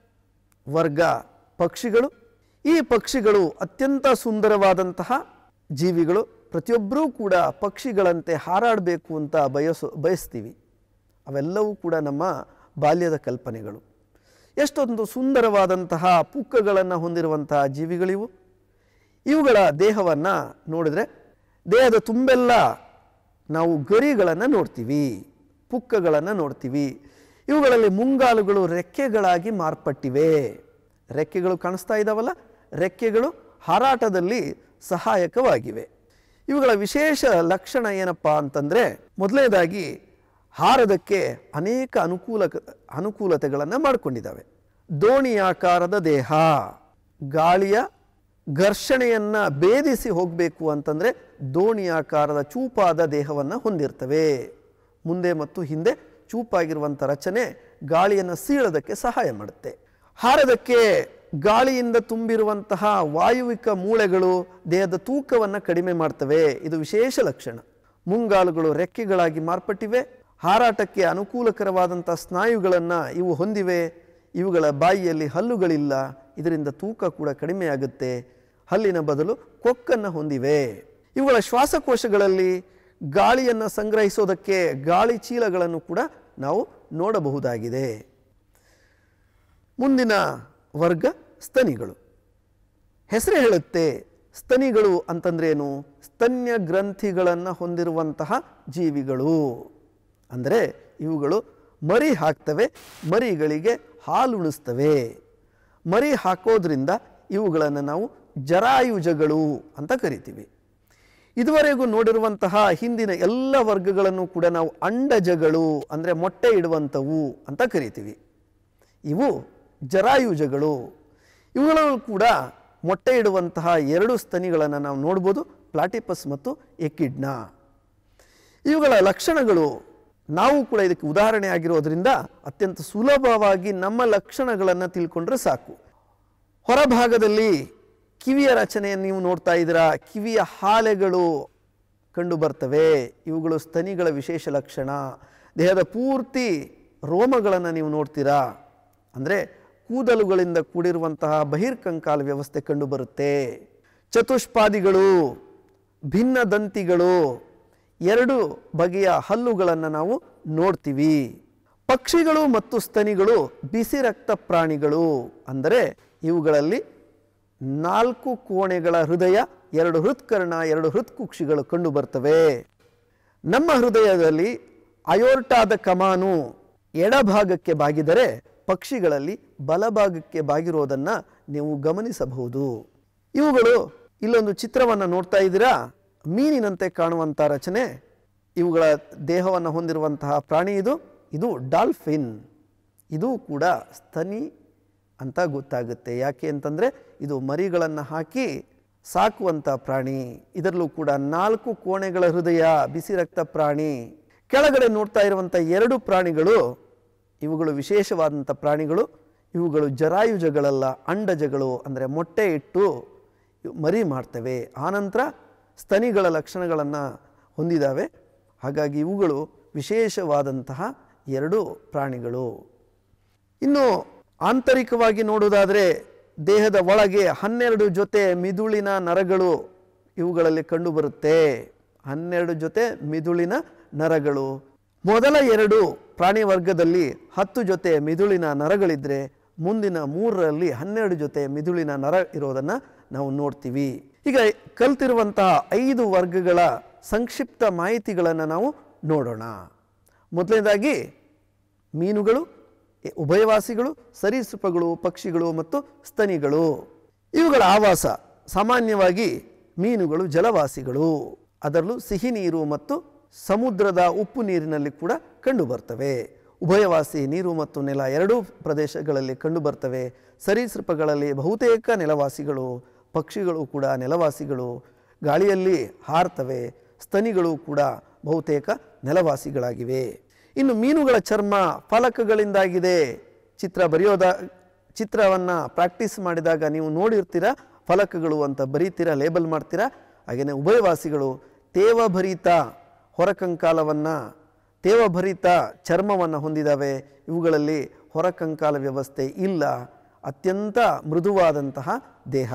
ವರ್ಗ ಪಕ್ಷಿಗಳು ಈ ಪಕ್ಷಿಗಳು ಅತ್ಯಂತ ಸುಂದರವಾದಂತಹ ಜೀವಿಗಳು ಪ್ರತಿಯೊಬ್ಬರೂ ಕೂಡ ಪಕ್ಷಿಗಳಂತೆ ಹಾರಾಡಬೇಕು ಅಂತ ಬಯಸು ಬಯಸ್ತೀವಿ ಅವೆಲ್ಲವೂ ಕೂಡ ನಮ್ಮ ಬಾಲ್ಯದ ಕಲ್ಪನೆಗಳು ಎಷ್ಟೊಂದು ಸುಂದರವಾದಂತಹ ಪುಕ್ಕಗಳನ್ನು ಹೊಂದಿರುವಂತಹ ಜೀವಿಗಳಿವು ಇವುಗಳ ದೇಹವನ್ನು ನೋಡಿದರೆ ದೇಹದ ತುಂಬೆಲ್ಲ ನಾವು ಗರಿಗಳನ್ನು ನೋಡ್ತೀವಿ ಪುಕ್ಕಗಳನ್ನು ನೋಡ್ತೀವಿ ಇವುಗಳಲ್ಲಿ ಮುಂಗಾಲುಗಳು ರೆಕ್ಕೆಗಳಾಗಿ ಮಾರ್ಪಟ್ಟಿವೆ ರೆಕ್ಕೆಗಳು ಕಾಣಿಸ್ತಾ ಇದ್ದಾವಲ್ಲ ರೆಕ್ಕೆಗಳು ಹಾರಾಟದಲ್ಲಿ ಸಹಾಯಕವಾಗಿವೆ ಇವುಗಳ ವಿಶೇಷ ಲಕ್ಷಣ ಏನಪ್ಪ ಅಂತಂದರೆ ಮೊದಲನೇದಾಗಿ ಹಾರದಕ್ಕೆ ಅನೇಕ ಅನುಕೂಲ ಅನುಕೂಲತೆಗಳನ್ನು ಮಾಡಿಕೊಂಡಿದ್ದಾವೆ ದೋಣಿಯಾಕಾರದ ದೇಹ ಗಾಳಿಯ ಘರ್ಷಣೆಯನ್ನು ಭೇದಿಸಿ ಹೋಗಬೇಕು ಅಂತಂದರೆ ದೋಣಿಯಾಕಾರದ ಚೂಪಾದ ದೇಹವನ್ನು ಹೊಂದಿರ್ತವೆ ಮುಂದೆ ಮತ್ತು ಹಿಂದೆ ಚೂಪಾಗಿರುವಂಥ ರಚನೆ ಗಾಳಿಯನ್ನು ಸೀಳೋದಕ್ಕೆ ಸಹಾಯ ಮಾಡುತ್ತೆ ಹಾರದಕ್ಕೆ ಗಾಳಿಯಿಂದ ತುಂಬಿರುವಂತಹ ವಾಯುವಿಕ ಮೂಳೆಗಳು ದೇಹದ ತೂಕವನ್ನು ಕಡಿಮೆ ಮಾಡ್ತವೆ ಇದು ವಿಶೇಷ ಲಕ್ಷಣ ಮುಂಗಾಲುಗಳು ರೆಕ್ಕೆಗಳಾಗಿ ಮಾರ್ಪಟ್ಟಿವೆ ಹಾರಾಟಕ್ಕೆ ಅನುಕೂಲಕರವಾದಂಥ ಸ್ನಾಯುಗಳನ್ನು ಇವು ಹೊಂದಿವೆ ಇವುಗಳ ಬಾಯಿಯಲ್ಲಿ ಹಲ್ಲುಗಳಿಲ್ಲ ಇದರಿಂದ ತೂಕ ಕೂಡ ಕಡಿಮೆಯಾಗುತ್ತೆ ಹಲ್ಲಿನ ಬದಲು ಕೊಕ್ಕನ್ನು ಹೊಂದಿವೆ ಇವುಗಳ ಶ್ವಾಸಕೋಶಗಳಲ್ಲಿ ಗಾಳಿಯನ್ನು ಸಂಗ್ರಹಿಸೋದಕ್ಕೆ ಗಾಳಿ ಚೀಲಗಳನ್ನು ಕೂಡ ನಾವು ನೋಡಬಹುದಾಗಿದೆ ಮುಂದಿನ ವರ್ಗ ಸ್ತನಿಗಳು ಹೆಸರೇ ಹೇಳುತ್ತೆ ಸ್ತನಿಗಳು ಅಂತಂದ್ರೇನು ಸ್ತನ್ಯ ಗ್ರಂಥಿಗಳನ್ನು ಹೊಂದಿರುವಂತಹ ಜೀವಿಗಳು ಅಂದರೆ ಇವುಗಳು ಮರಿ ಹಾಕ್ತವೆ ಮರಿಗಳಿಗೆ ಹಾಲುಣಿಸ್ತವೆ ಮರಿ ಹಾಕೋದ್ರಿಂದ ಇವುಗಳನ್ನು ನಾವು ಜರಾಯುಜಗಳು ಅಂತ ಕರಿತೀವಿ ಇದುವರೆಗೂ ನೋಡಿರುವಂತಹ ಹಿಂದಿನ ಎಲ್ಲ ವರ್ಗಗಳನ್ನು ಕೂಡ ನಾವು ಅಂಡಜಗಳು ಅಂದರೆ ಮೊಟ್ಟೆ ಇಡುವಂಥವು ಅಂತ ಕರಿತೀವಿ ಇವು ಜರಾಯುಜಗಳು ಇವುಗಳು ಕೂಡ ಮೊಟ್ಟೆ ಇಡುವಂತಹ ಎರಡು ಸ್ತನಿಗಳನ್ನು ನಾವು ನೋಡ್ಬೋದು ಪ್ಲಾಟಿಪಸ್ ಮತ್ತು ಎಕಿಡ್ನಾ ಇವುಗಳ ಲಕ್ಷಣಗಳು ನಾವು ಕೂಡ ಇದಕ್ಕೆ ಉದಾಹರಣೆ ಆಗಿರೋದ್ರಿಂದ ಅತ್ಯಂತ ಸುಲಭವಾಗಿ ನಮ್ಮ ಲಕ್ಷಣಗಳನ್ನು ತಿಳ್ಕೊಂಡ್ರೆ ಸಾಕು ಹೊರಭಾಗದಲ್ಲಿ ಕಿವಿಯ ರಚನೆಯನ್ನು ನೀವು ನೋಡ್ತಾ ಇದ್ದೀರಾ ಕಿವಿಯ ಹಾಲೆಗಳು ಕಂಡು ಬರ್ತವೆ ಇವುಗಳು ಸ್ತನಿಗಳ ವಿಶೇಷ ಲಕ್ಷಣ ದೇಹದ ಪೂರ್ತಿ ರೋಮಗಳನ್ನು ನೀವು ನೋಡ್ತೀರಾ ಅಂದರೆ ಕೂದಲುಗಳಿಂದ ಕೂಡಿರುವಂತಹ ಬಹಿರ್ಕಂಕಾಲ ವ್ಯವಸ್ಥೆ ಕಂಡುಬರುತ್ತೆ ಚತುಷ್ಪಾದಿಗಳು ಭಿನ್ನ ದಂತಿಗಳು ಎರಡು ಬಗೆಯ ಹಲ್ಲುಗಳನ್ನು ನಾವು ನೋಡ್ತೀವಿ ಪಕ್ಷಿಗಳು ಮತ್ತು ಸ್ತನಿಗಳು ಬಿಸಿ ರಕ್ತ ಪ್ರಾಣಿಗಳು ಅಂದರೆ ಇವುಗಳಲ್ಲಿ ನಾಲ್ಕು ಕೋಣೆಗಳ ಹೃದಯ ಎರಡು ಹೃತ್ಕರ್ಣ ಎರಡು ಹೃತ್ಕುಕ್ಷಿಗಳು ಕಂಡು ಬರ್ತವೆ ನಮ್ಮ ಹೃದಯದಲ್ಲಿ ಅಯೋರ್ಟಾದ ಕಮಾನು ಎಡಭಾಗಕ್ಕೆ ಬಾಗಿದರೆ ಪಕ್ಷಿಗಳಲ್ಲಿ ಬಲಭಾಗಕ್ಕೆ ಬಾಗಿರೋದನ್ನು ನೀವು ಗಮನಿಸಬಹುದು ಇವುಗಳು ಇಲ್ಲೊಂದು ಚಿತ್ರವನ್ನು ನೋಡ್ತಾ ಇದ್ದೀರಾ ಮೀನಿನಂತೆ ಕಾಣುವಂಥ ರಚನೆ ಇವುಗಳ ದೇಹವನ್ನು ಹೊಂದಿರುವಂತಹ ಪ್ರಾಣಿ ಇದು ಇದು ಡಾಲ್ಫಿನ್ ಇದು ಕೂಡ ಸ್ತನಿ ಅಂತ ಗೊತ್ತಾಗುತ್ತೆ ಯಾಕೆ ಅಂತಂದರೆ ಇದು ಮರಿಗಳನ್ನು ಹಾಕಿ ಸಾಕುವಂಥ ಪ್ರಾಣಿ ಇದರಲ್ಲೂ ಕೂಡ ನಾಲ್ಕು ಕೋಣೆಗಳ ಹೃದಯ ಬಿಸಿ ರಕ್ತ ಪ್ರಾಣಿ ಕೆಳಗಡೆ ನೋಡ್ತಾ ಇರುವಂಥ ಎರಡು ಪ್ರಾಣಿಗಳು ಇವುಗಳು ವಿಶೇಷವಾದಂಥ ಪ್ರಾಣಿಗಳು ಇವುಗಳು ಜರಾಯುಜಗಳಲ್ಲ ಅಂಡಜಗಳು ಅಂದರೆ ಮೊಟ್ಟೆ ಇಟ್ಟು ಮರಿ ಮಾಡ್ತವೆ ಆನಂತರ ಸ್ತನಿಗಳ ಲಕ್ಷಣಗಳನ್ನು ಹೊಂದಿದ್ದಾವೆ ಹಾಗಾಗಿ ಇವುಗಳು ವಿಶೇಷವಾದಂತಹ ಎರಡು ಪ್ರಾಣಿಗಳು ಇನ್ನು ಆಂತರಿಕವಾಗಿ ನೋಡುವುದಾದರೆ ದೇಹದ ಒಳಗೆ ಹನ್ನೆರಡು ಜೊತೆ ಮಿದುಳಿನ ನರಗಳು ಇವುಗಳಲ್ಲಿ ಕಂಡುಬರುತ್ತೆ ಹನ್ನೆರಡು ಜೊತೆ ಮಿದುಳಿನ ನರಗಳು ಮೊದಲ ಎರಡು ಪ್ರಾಣಿ ವರ್ಗದಲ್ಲಿ ಹತ್ತು ಜೊತೆ ಮಿದುಳಿನ ನರಗಳಿದ್ದರೆ ಮುಂದಿನ ಮೂರರಲ್ಲಿ ಹನ್ನೆರಡು ಜೊತೆ ಮಿದುಳಿನ ನರ ಇರೋದನ್ನು ನಾವು ನೋಡ್ತೀವಿ ಈಗ ಕಲ್ತಿರುವಂತಹ ಐದು ವರ್ಗಗಳ ಸಂಕ್ಷಿಪ್ತ ಮಾಹಿತಿಗಳನ್ನು ನಾವು ನೋಡೋಣ ಮೊದಲನೇದಾಗಿ ಮೀನುಗಳು ಎ- ಉಭಯವಾಸಿಗಳು ಸರೀಸೃಪಗಳು ಪಕ್ಷಿಗಳು ಮತ್ತು ಸ್ತನಿಗಳು ಇವುಗಳ ಆವಾಸ ಸಾಮಾನ್ಯವಾಗಿ ಮೀನುಗಳು ಜಲವಾಸಿಗಳು ಅದರಲ್ಲೂ ಸಿಹಿ ನೀರು ಮತ್ತು ಸಮುದ್ರದ ಉಪ್ಪು ನೀರಿನಲ್ಲಿ ಕೂಡ ಕಂಡುಬರ್ತವೆ ಉಭಯವಾಸಿ ನೀರು ಮತ್ತು ನೆಲ ಎರಡೂ ಪ್ರದೇಶಗಳಲ್ಲಿ ಕಂಡುಬರ್ತವೆ ಸರೀಸೃಪಗಳಲ್ಲಿ ಬಹುತೇಕ ನೆಲವಾಸಿಗಳು ಪಕ್ಷಿಗಳು ಕೂಡ ನೆಲವಾಸಿಗಳು ಗಾಳಿಯಲ್ಲಿ ಹಾರ್ತವೆ ಸ್ತನಿಗಳು ಕೂಡ ಬಹುತೇಕ ನೆಲವಾಸಿಗಳಾಗಿವೆ ಇನ್ನು ಮೀನುಗಳ ಚರ್ಮ ಫಲಕಗಳಿಂದಾಗಿದೆ ಚಿತ್ರ ಬರೆಯೋದ ಚಿತ್ರವನ್ನು ಪ್ರಾಕ್ಟೀಸ್ ಮಾಡಿದಾಗ ನೀವು ನೋಡಿರ್ತೀರ ಫಲಕಗಳು ಅಂತ ಬರೀತೀರಾ ಲೇಬಲ್ ಮಾಡ್ತೀರಾ ಹಾಗೆಯೇ ಉಭಯವಾಸಿಗಳು ತೇವಭರಿತ ಹೊರಕಂಕಾಲವನ್ನು ತೇವಭರಿತ ಚರ್ಮವನ್ನು ಹೊಂದಿದ್ದಾವೆ ಇವುಗಳಲ್ಲಿ ಹೊರಕಂಕಾಲ ವ್ಯವಸ್ಥೆ ಇಲ್ಲ ಅತ್ಯಂತ ಮೃದುವಾದಂತಹ ದೇಹ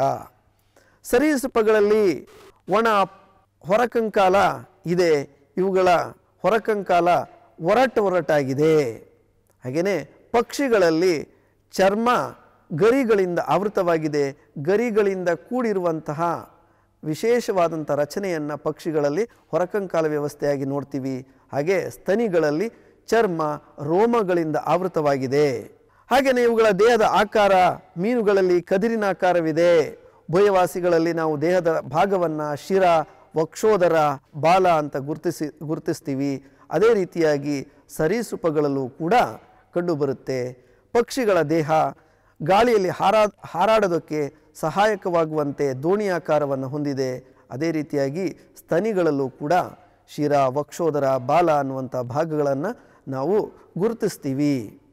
ಸರೀಸೃಪಗಳಲ್ಲಿ ಒಣ ಹೊರಕಂಕಾಲ ಇದೆ ಇವುಗಳ ಹೊರಕಂಕಾಲ ಒರಟು ಒರಟಾಗಿದೆ ಹಾಗೆಯೇ ಪಕ್ಷಿಗಳಲ್ಲಿ ಚರ್ಮ ಗರಿಗಳಿಂದ ಆವೃತವಾಗಿದೆ ಗರಿಗಳಿಂದ ಕೂಡಿರುವಂತಹ ವಿಶೇಷವಾದಂಥ ರಚನೆಯನ್ನು ಪಕ್ಷಿಗಳಲ್ಲಿ ಹೊರಕಂಕಾಲ ವ್ಯವಸ್ಥೆಯಾಗಿ ನೋಡ್ತೀವಿ ಹಾಗೆ ಸ್ತನಿಗಳಲ್ಲಿ ಚರ್ಮ ರೋಮಗಳಿಂದ ಆವೃತವಾಗಿದೆ ಹಾಗೆಯೇ ಇವುಗಳ ದೇಹದ ಆಕಾರ ಮೀನುಗಳಲ್ಲಿ ಕದಿರಿನ ಆಕಾರವಿದೆ ಉಭಯವಾಸಿಗಳಲ್ಲಿ ನಾವು ದೇಹದ ಭಾಗವನ್ನು ಶಿರ ವಕ್ಷೋದರ ಬಾಲ ಅಂತ ಗುರುತಿಸಿ ಗುರುತಿಸ್ತೀವಿ ಅದೇ ರೀತಿಯಾಗಿ ಸರೀಸೃಪಗಳಲ್ಲೂ ಕೂಡ ಕಂಡುಬರುತ್ತೆ ಪಕ್ಷಿಗಳ ದೇಹ ಗಾಳಿಯಲ್ಲಿ ಹಾರಾ ಹಾರಾಡೋದಕ್ಕೆ ಸಹಾಯಕವಾಗುವಂತೆ ದೋಣಿ ಆಕಾರವನ್ನು ಹೊಂದಿದೆ ಅದೇ ರೀತಿಯಾಗಿ ಸ್ತನಿಗಳಲ್ಲೂ ಕೂಡ ಶಿರ ವಕ್ಷೋದರ ಬಾಲ ಅನ್ನುವಂಥ ಭಾಗಗಳನ್ನು ನಾವು ಗುರುತಿಸ್ತೀವಿ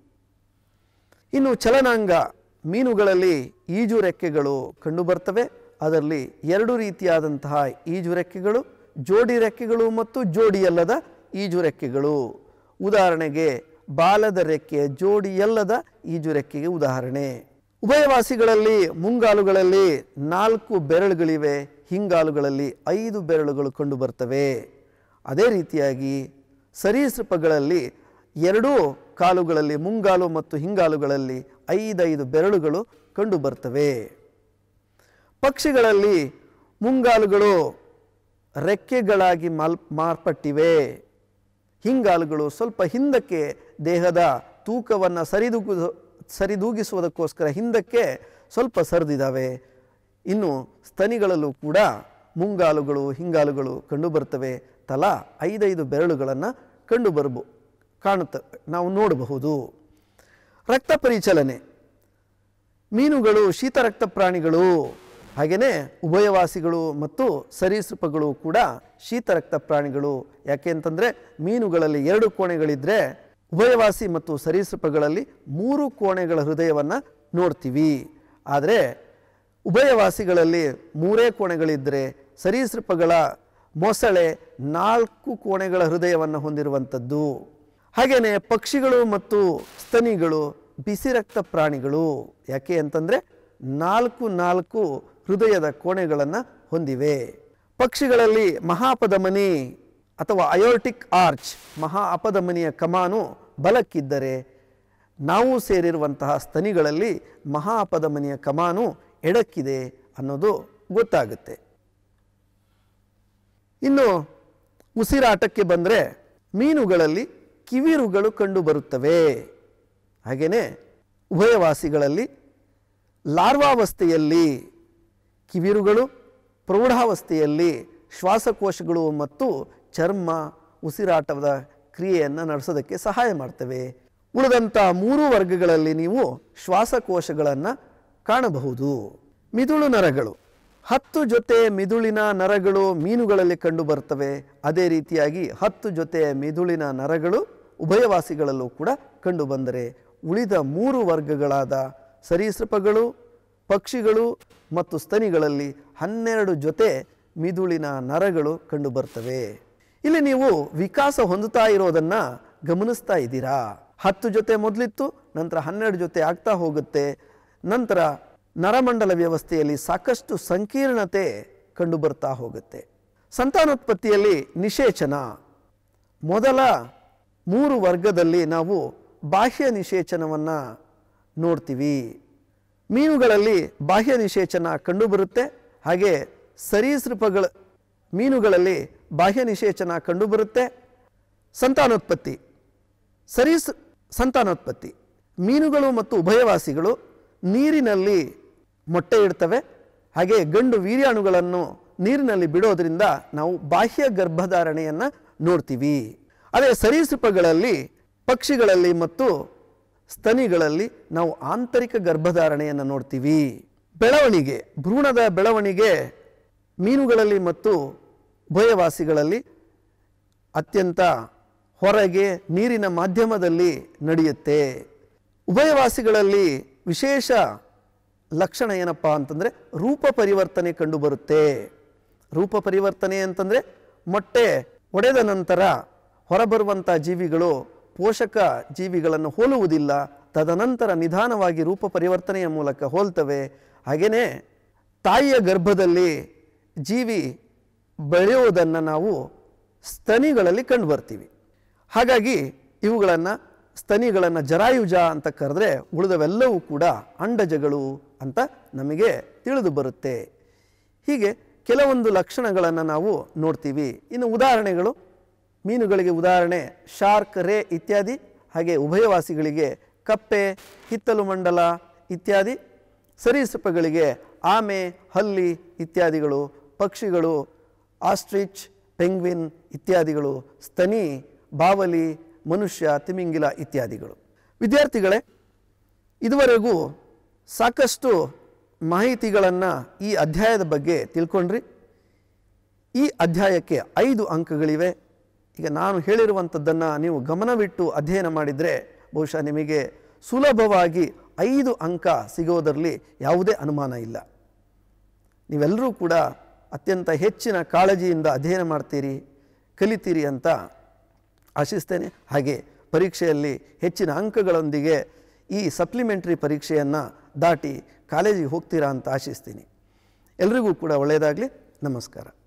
ಇನ್ನು ಚಲನಾಂಗ ಮೀನುಗಳಲ್ಲಿ ಈಜು ರೆಕ್ಕೆಗಳು ಕಂಡುಬರ್ತವೆ ಅದರಲ್ಲಿ ಎರಡು ರೀತಿಯಾದಂತಹ ಈಜು ರೆಕ್ಕೆಗಳು ಜೋಡಿ ರೆಕ್ಕೆಗಳು ಮತ್ತು ಜೋಡಿಯಲ್ಲದ ಈಜು ರೆಕ್ಕೆಗಳು ಉದಾಹರಣೆಗೆ ಬಾಲದ ರೆಕ್ಕೆ ಜೋಡಿಯಲ್ಲದ ಈಜು ರೆಕ್ಕೆಗೆ ಉದಾಹರಣೆ ಉಭಯವಾಸಿಗಳಲ್ಲಿ ಮುಂಗಾಲುಗಳಲ್ಲಿ ನಾಲ್ಕು ಬೆರಳುಗಳಿವೆ ಹಿಂಗಾಲುಗಳಲ್ಲಿ ಐದು ಬೆರಳುಗಳು ಕಂಡುಬರ್ತವೆ ಅದೇ ರೀತಿಯಾಗಿ ಸರೀಸೃಪಗಳಲ್ಲಿ ಎರಡೂ ಕಾಲುಗಳಲ್ಲಿ ಮುಂಗಾಲು ಮತ್ತು ಹಿಂಗಾಲುಗಳಲ್ಲಿ ಐದೈದು ಬೆರಳುಗಳು ಕಂಡುಬರ್ತವೆ ಪಕ್ಷಿಗಳಲ್ಲಿ ಮುಂಗಾಲುಗಳು ರೆಕ್ಕೆಗಳಾಗಿ ಮಾಲ್ ಮಾರ್ಪಟ್ಟಿವೆ ಹಿಂಗಾಲುಗಳು ಸ್ವಲ್ಪ ಹಿಂದಕ್ಕೆ ದೇಹದ ತೂಕವನ್ನು ಸರಿದೂಗು ಸರಿದೂಗಿಸುವುದಕ್ಕೋಸ್ಕರ ಹಿಂದಕ್ಕೆ ಸ್ವಲ್ಪ ಸರಿದಿದ್ದಾವೆ ಇನ್ನು ಸ್ತನಿಗಳಲ್ಲೂ ಕೂಡ ಮುಂಗಾಲುಗಳು ಹಿಂಗಾಲುಗಳು ಕಂಡುಬರ್ತವೆ ತಲಾ ಐದೈದು ಬೆರಳುಗಳನ್ನು ಕಂಡುಬರಬೋ ಕಾಣುತ್ತ ನಾವು ನೋಡಬಹುದು ರಕ್ತ ಪರಿಚಲನೆ ಮೀನುಗಳು ಶೀತರಕ್ತ ಪ್ರಾಣಿಗಳು ಹಾಗೆಯೇ ಉಭಯವಾಸಿಗಳು ಮತ್ತು ಸರೀಸೃಪಗಳು ಕೂಡ ಶೀತರಕ್ತ ಪ್ರಾಣಿಗಳು ಯಾಕೆ ಅಂತಂದರೆ ಮೀನುಗಳಲ್ಲಿ ಎರಡು ಕೋಣೆಗಳಿದ್ದರೆ ಉಭಯವಾಸಿ ಮತ್ತು ಸರೀಸೃಪಗಳಲ್ಲಿ ಮೂರು ಕೋಣೆಗಳ ಹೃದಯವನ್ನು ನೋಡ್ತೀವಿ ಆದರೆ ಉಭಯವಾಸಿಗಳಲ್ಲಿ ಮೂರೇ ಕೋಣೆಗಳಿದ್ದರೆ ಸರೀಸೃಪಗಳ ಮೊಸಳೆ ನಾಲ್ಕು ಕೋಣೆಗಳ ಹೃದಯವನ್ನು ಹೊಂದಿರುವಂಥದ್ದು ಹಾಗೆಯೇ ಪಕ್ಷಿಗಳು ಮತ್ತು ಸ್ತನಿಗಳು ಬಿಸಿ ರಕ್ತ ಪ್ರಾಣಿಗಳು ಯಾಕೆ ಅಂತಂದರೆ ನಾಲ್ಕು ನಾಲ್ಕು ಹೃದಯದ ಕೋಣೆಗಳನ್ನು ಹೊಂದಿವೆ ಪಕ್ಷಿಗಳಲ್ಲಿ ಮಹಾಪಧಮನಿ ಅಥವಾ ಅಯೋರ್ಟಿಕ್ ಆರ್ಚ್ ಮಹಾ ಅಪಧಮನಿಯ ಕಮಾನು ಬಲಕ್ಕಿದ್ದರೆ ನಾವು ಸೇರಿರುವಂತಹ ಸ್ತನಿಗಳಲ್ಲಿ ಮಹಾ ಅಪಧಮನಿಯ ಕಮಾನು ಎಡಕ್ಕಿದೆ ಅನ್ನೋದು ಗೊತ್ತಾಗುತ್ತೆ ಇನ್ನು ಉಸಿರಾಟಕ್ಕೆ ಬಂದರೆ ಮೀನುಗಳಲ್ಲಿ ಕಿವಿರುಗಳು ಕಂಡುಬರುತ್ತವೆ ಹಾಗೆಯೇ ಉಭಯವಾಸಿಗಳಲ್ಲಿ ಲಾರ್ವಾವಸ್ಥೆಯಲ್ಲಿ ಕಿವಿರುಗಳು ಪ್ರೌಢಾವಸ್ಥೆಯಲ್ಲಿ ಶ್ವಾಸಕೋಶಗಳು ಮತ್ತು ಚರ್ಮ ಉಸಿರಾಟದ ಕ್ರಿಯೆಯನ್ನು ನಡೆಸೋದಕ್ಕೆ ಸಹಾಯ ಮಾಡ್ತವೆ ಉಳಿದಂಥ ಮೂರು ವರ್ಗಗಳಲ್ಲಿ ನೀವು ಶ್ವಾಸಕೋಶಗಳನ್ನು ಕಾಣಬಹುದು ಮಿದುಳು ನರಗಳು ಹತ್ತು ಜೊತೆ ಮಿದುಳಿನ ನರಗಳು ಮೀನುಗಳಲ್ಲಿ ಕಂಡುಬರ್ತವೆ ಅದೇ ರೀತಿಯಾಗಿ ಹತ್ತು ಜೊತೆ ಮಿದುಳಿನ ನರಗಳು ಉಭಯವಾಸಿಗಳಲ್ಲೂ ಕೂಡ ಕಂಡುಬಂದರೆ ಉಳಿದ ಮೂರು ವರ್ಗಗಳಾದ ಸರೀಸೃಪಗಳು ಪಕ್ಷಿಗಳು ಮತ್ತು ಸ್ತನಿಗಳಲ್ಲಿ ಹನ್ನೆರಡು ಜೊತೆ ಮಿದುಳಿನ ನರಗಳು ಕಂಡುಬರ್ತವೆ ಇಲ್ಲಿ ನೀವು ವಿಕಾಸ ಹೊಂದುತ್ತಾ ಇರೋದನ್ನ ಗಮನಿಸ್ತಾ ಇದ್ದೀರಾ ಹತ್ತು ಜೊತೆ ಮೊದಲಿತ್ತು ನಂತರ ಹನ್ನೆರಡು ಜೊತೆ ಆಗ್ತಾ ಹೋಗುತ್ತೆ ನಂತರ ನರಮಂಡಲ ವ್ಯವಸ್ಥೆಯಲ್ಲಿ ಸಾಕಷ್ಟು ಸಂಕೀರ್ಣತೆ ಕಂಡುಬರ್ತಾ ಹೋಗುತ್ತೆ ಸಂತಾನೋತ್ಪತ್ತಿಯಲ್ಲಿ ನಿಷೇಚನ ಮೊದಲ ಮೂರು ವರ್ಗದಲ್ಲಿ ನಾವು ಬಾಹ್ಯ ನಿಷೇಚನವನ್ನು ನೋಡ್ತೀವಿ ಮೀನುಗಳಲ್ಲಿ ಬಾಹ್ಯ ನಿಷೇಚನ ಕಂಡುಬರುತ್ತೆ ಹಾಗೆ ಸರೀಸೃಪಗಳ ಮೀನುಗಳಲ್ಲಿ ಬಾಹ್ಯ ನಿಷೇಚನ ಕಂಡುಬರುತ್ತೆ ಸಂತಾನೋತ್ಪತ್ತಿ ಸರೀಸ್ ಸಂತಾನೋತ್ಪತ್ತಿ ಮೀನುಗಳು ಮತ್ತು ಉಭಯವಾಸಿಗಳು ನೀರಿನಲ್ಲಿ ಮೊಟ್ಟೆ ಇಡ್ತವೆ ಹಾಗೆ ಗಂಡು ವೀರ್ಯಾಣುಗಳನ್ನು ನೀರಿನಲ್ಲಿ ಬಿಡೋದ್ರಿಂದ ನಾವು ಬಾಹ್ಯ ಗರ್ಭಧಾರಣೆಯನ್ನು ನೋಡ್ತೀವಿ ಅದೇ ಸರೀಸೃಪಗಳಲ್ಲಿ ಪಕ್ಷಿಗಳಲ್ಲಿ ಮತ್ತು ಸ್ತನಿಗಳಲ್ಲಿ ನಾವು ಆಂತರಿಕ ಗರ್ಭಧಾರಣೆಯನ್ನು ನೋಡ್ತೀವಿ ಬೆಳವಣಿಗೆ ಭ್ರೂಣದ ಬೆಳವಣಿಗೆ ಮೀನುಗಳಲ್ಲಿ ಮತ್ತು ಉಭಯವಾಸಿಗಳಲ್ಲಿ ಅತ್ಯಂತ ಹೊರಗೆ ನೀರಿನ ಮಾಧ್ಯಮದಲ್ಲಿ ನಡೆಯುತ್ತೆ ಉಭಯವಾಸಿಗಳಲ್ಲಿ ವಿಶೇಷ ಲಕ್ಷಣ ಏನಪ್ಪ ಅಂತಂದರೆ ರೂಪ ಪರಿವರ್ತನೆ ಕಂಡುಬರುತ್ತೆ ರೂಪ ಪರಿವರ್ತನೆ ಅಂತಂದರೆ ಮೊಟ್ಟೆ ಒಡೆದ ನಂತರ ಹೊರಬರುವಂಥ ಜೀವಿಗಳು ಪೋಷಕ ಜೀವಿಗಳನ್ನು ಹೋಲುವುದಿಲ್ಲ ತದನಂತರ ನಿಧಾನವಾಗಿ ರೂಪ ಪರಿವರ್ತನೆಯ ಮೂಲಕ ಹೋಲ್ತವೆ ಹಾಗೆಯೇ ತಾಯಿಯ ಗರ್ಭದಲ್ಲಿ ಜೀವಿ ಬೆಳೆಯುವುದನ್ನು ನಾವು ಸ್ತನಿಗಳಲ್ಲಿ ಕಂಡುಬರ್ತೀವಿ ಹಾಗಾಗಿ ಇವುಗಳನ್ನು ಸ್ತನಿಗಳನ್ನು ಜರಾಯುಜ ಅಂತ ಕರೆದ್ರೆ ಉಳಿದವೆಲ್ಲವೂ ಕೂಡ ಅಂಡಜಗಳು ಅಂತ ನಮಗೆ ತಿಳಿದು ಬರುತ್ತೆ ಹೀಗೆ ಕೆಲವೊಂದು ಲಕ್ಷಣಗಳನ್ನು ನಾವು ನೋಡ್ತೀವಿ ಇನ್ನು ಉದಾಹರಣೆಗಳು ಮೀನುಗಳಿಗೆ ಉದಾಹರಣೆ ಶಾರ್ಕ್ ರೇ ಇತ್ಯಾದಿ ಹಾಗೆ ಉಭಯವಾಸಿಗಳಿಗೆ ಕಪ್ಪೆ ಹಿತ್ತಲು ಮಂಡಲ ಇತ್ಯಾದಿ ಸರೀಸೃಪಗಳಿಗೆ ಆಮೆ ಹಲ್ಲಿ ಇತ್ಯಾದಿಗಳು ಪಕ್ಷಿಗಳು ಆಸ್ಟ್ರಿಚ್ ಪೆಂಗ್ವಿನ್ ಇತ್ಯಾದಿಗಳು ಸ್ತನಿ ಬಾವಲಿ ಮನುಷ್ಯ ತಿಮಿಂಗಿಲ ಇತ್ಯಾದಿಗಳು ವಿದ್ಯಾರ್ಥಿಗಳೇ ಇದುವರೆಗೂ ಸಾಕಷ್ಟು ಮಾಹಿತಿಗಳನ್ನು ಈ ಅಧ್ಯಾಯದ ಬಗ್ಗೆ ತಿಳ್ಕೊಂಡ್ರಿ ಈ ಅಧ್ಯಾಯಕ್ಕೆ ಐದು ಅಂಕಗಳಿವೆ ಈಗ ನಾನು ಹೇಳಿರುವಂಥದ್ದನ್ನು ನೀವು ಗಮನವಿಟ್ಟು ಅಧ್ಯಯನ ಮಾಡಿದರೆ ಬಹುಶಃ ನಿಮಗೆ ಸುಲಭವಾಗಿ ಐದು ಅಂಕ ಸಿಗೋದರಲ್ಲಿ ಯಾವುದೇ ಅನುಮಾನ ಇಲ್ಲ ನೀವೆಲ್ಲರೂ ಕೂಡ ಅತ್ಯಂತ ಹೆಚ್ಚಿನ ಕಾಳಜಿಯಿಂದ ಅಧ್ಯಯನ ಮಾಡ್ತೀರಿ ಕಲಿತೀರಿ ಅಂತ ಆಶಿಸ್ತೇನೆ ಹಾಗೆ ಪರೀಕ್ಷೆಯಲ್ಲಿ ಹೆಚ್ಚಿನ ಅಂಕಗಳೊಂದಿಗೆ ಈ ಸಪ್ಲಿಮೆಂಟ್ರಿ ಪರೀಕ್ಷೆಯನ್ನು ದಾಟಿ ಕಾಲೇಜಿಗೆ ಹೋಗ್ತೀರಾ ಅಂತ ಆಶಿಸ್ತೀನಿ ಎಲ್ರಿಗೂ ಕೂಡ ಒಳ್ಳೆಯದಾಗಲಿ ನಮಸ್ಕಾರ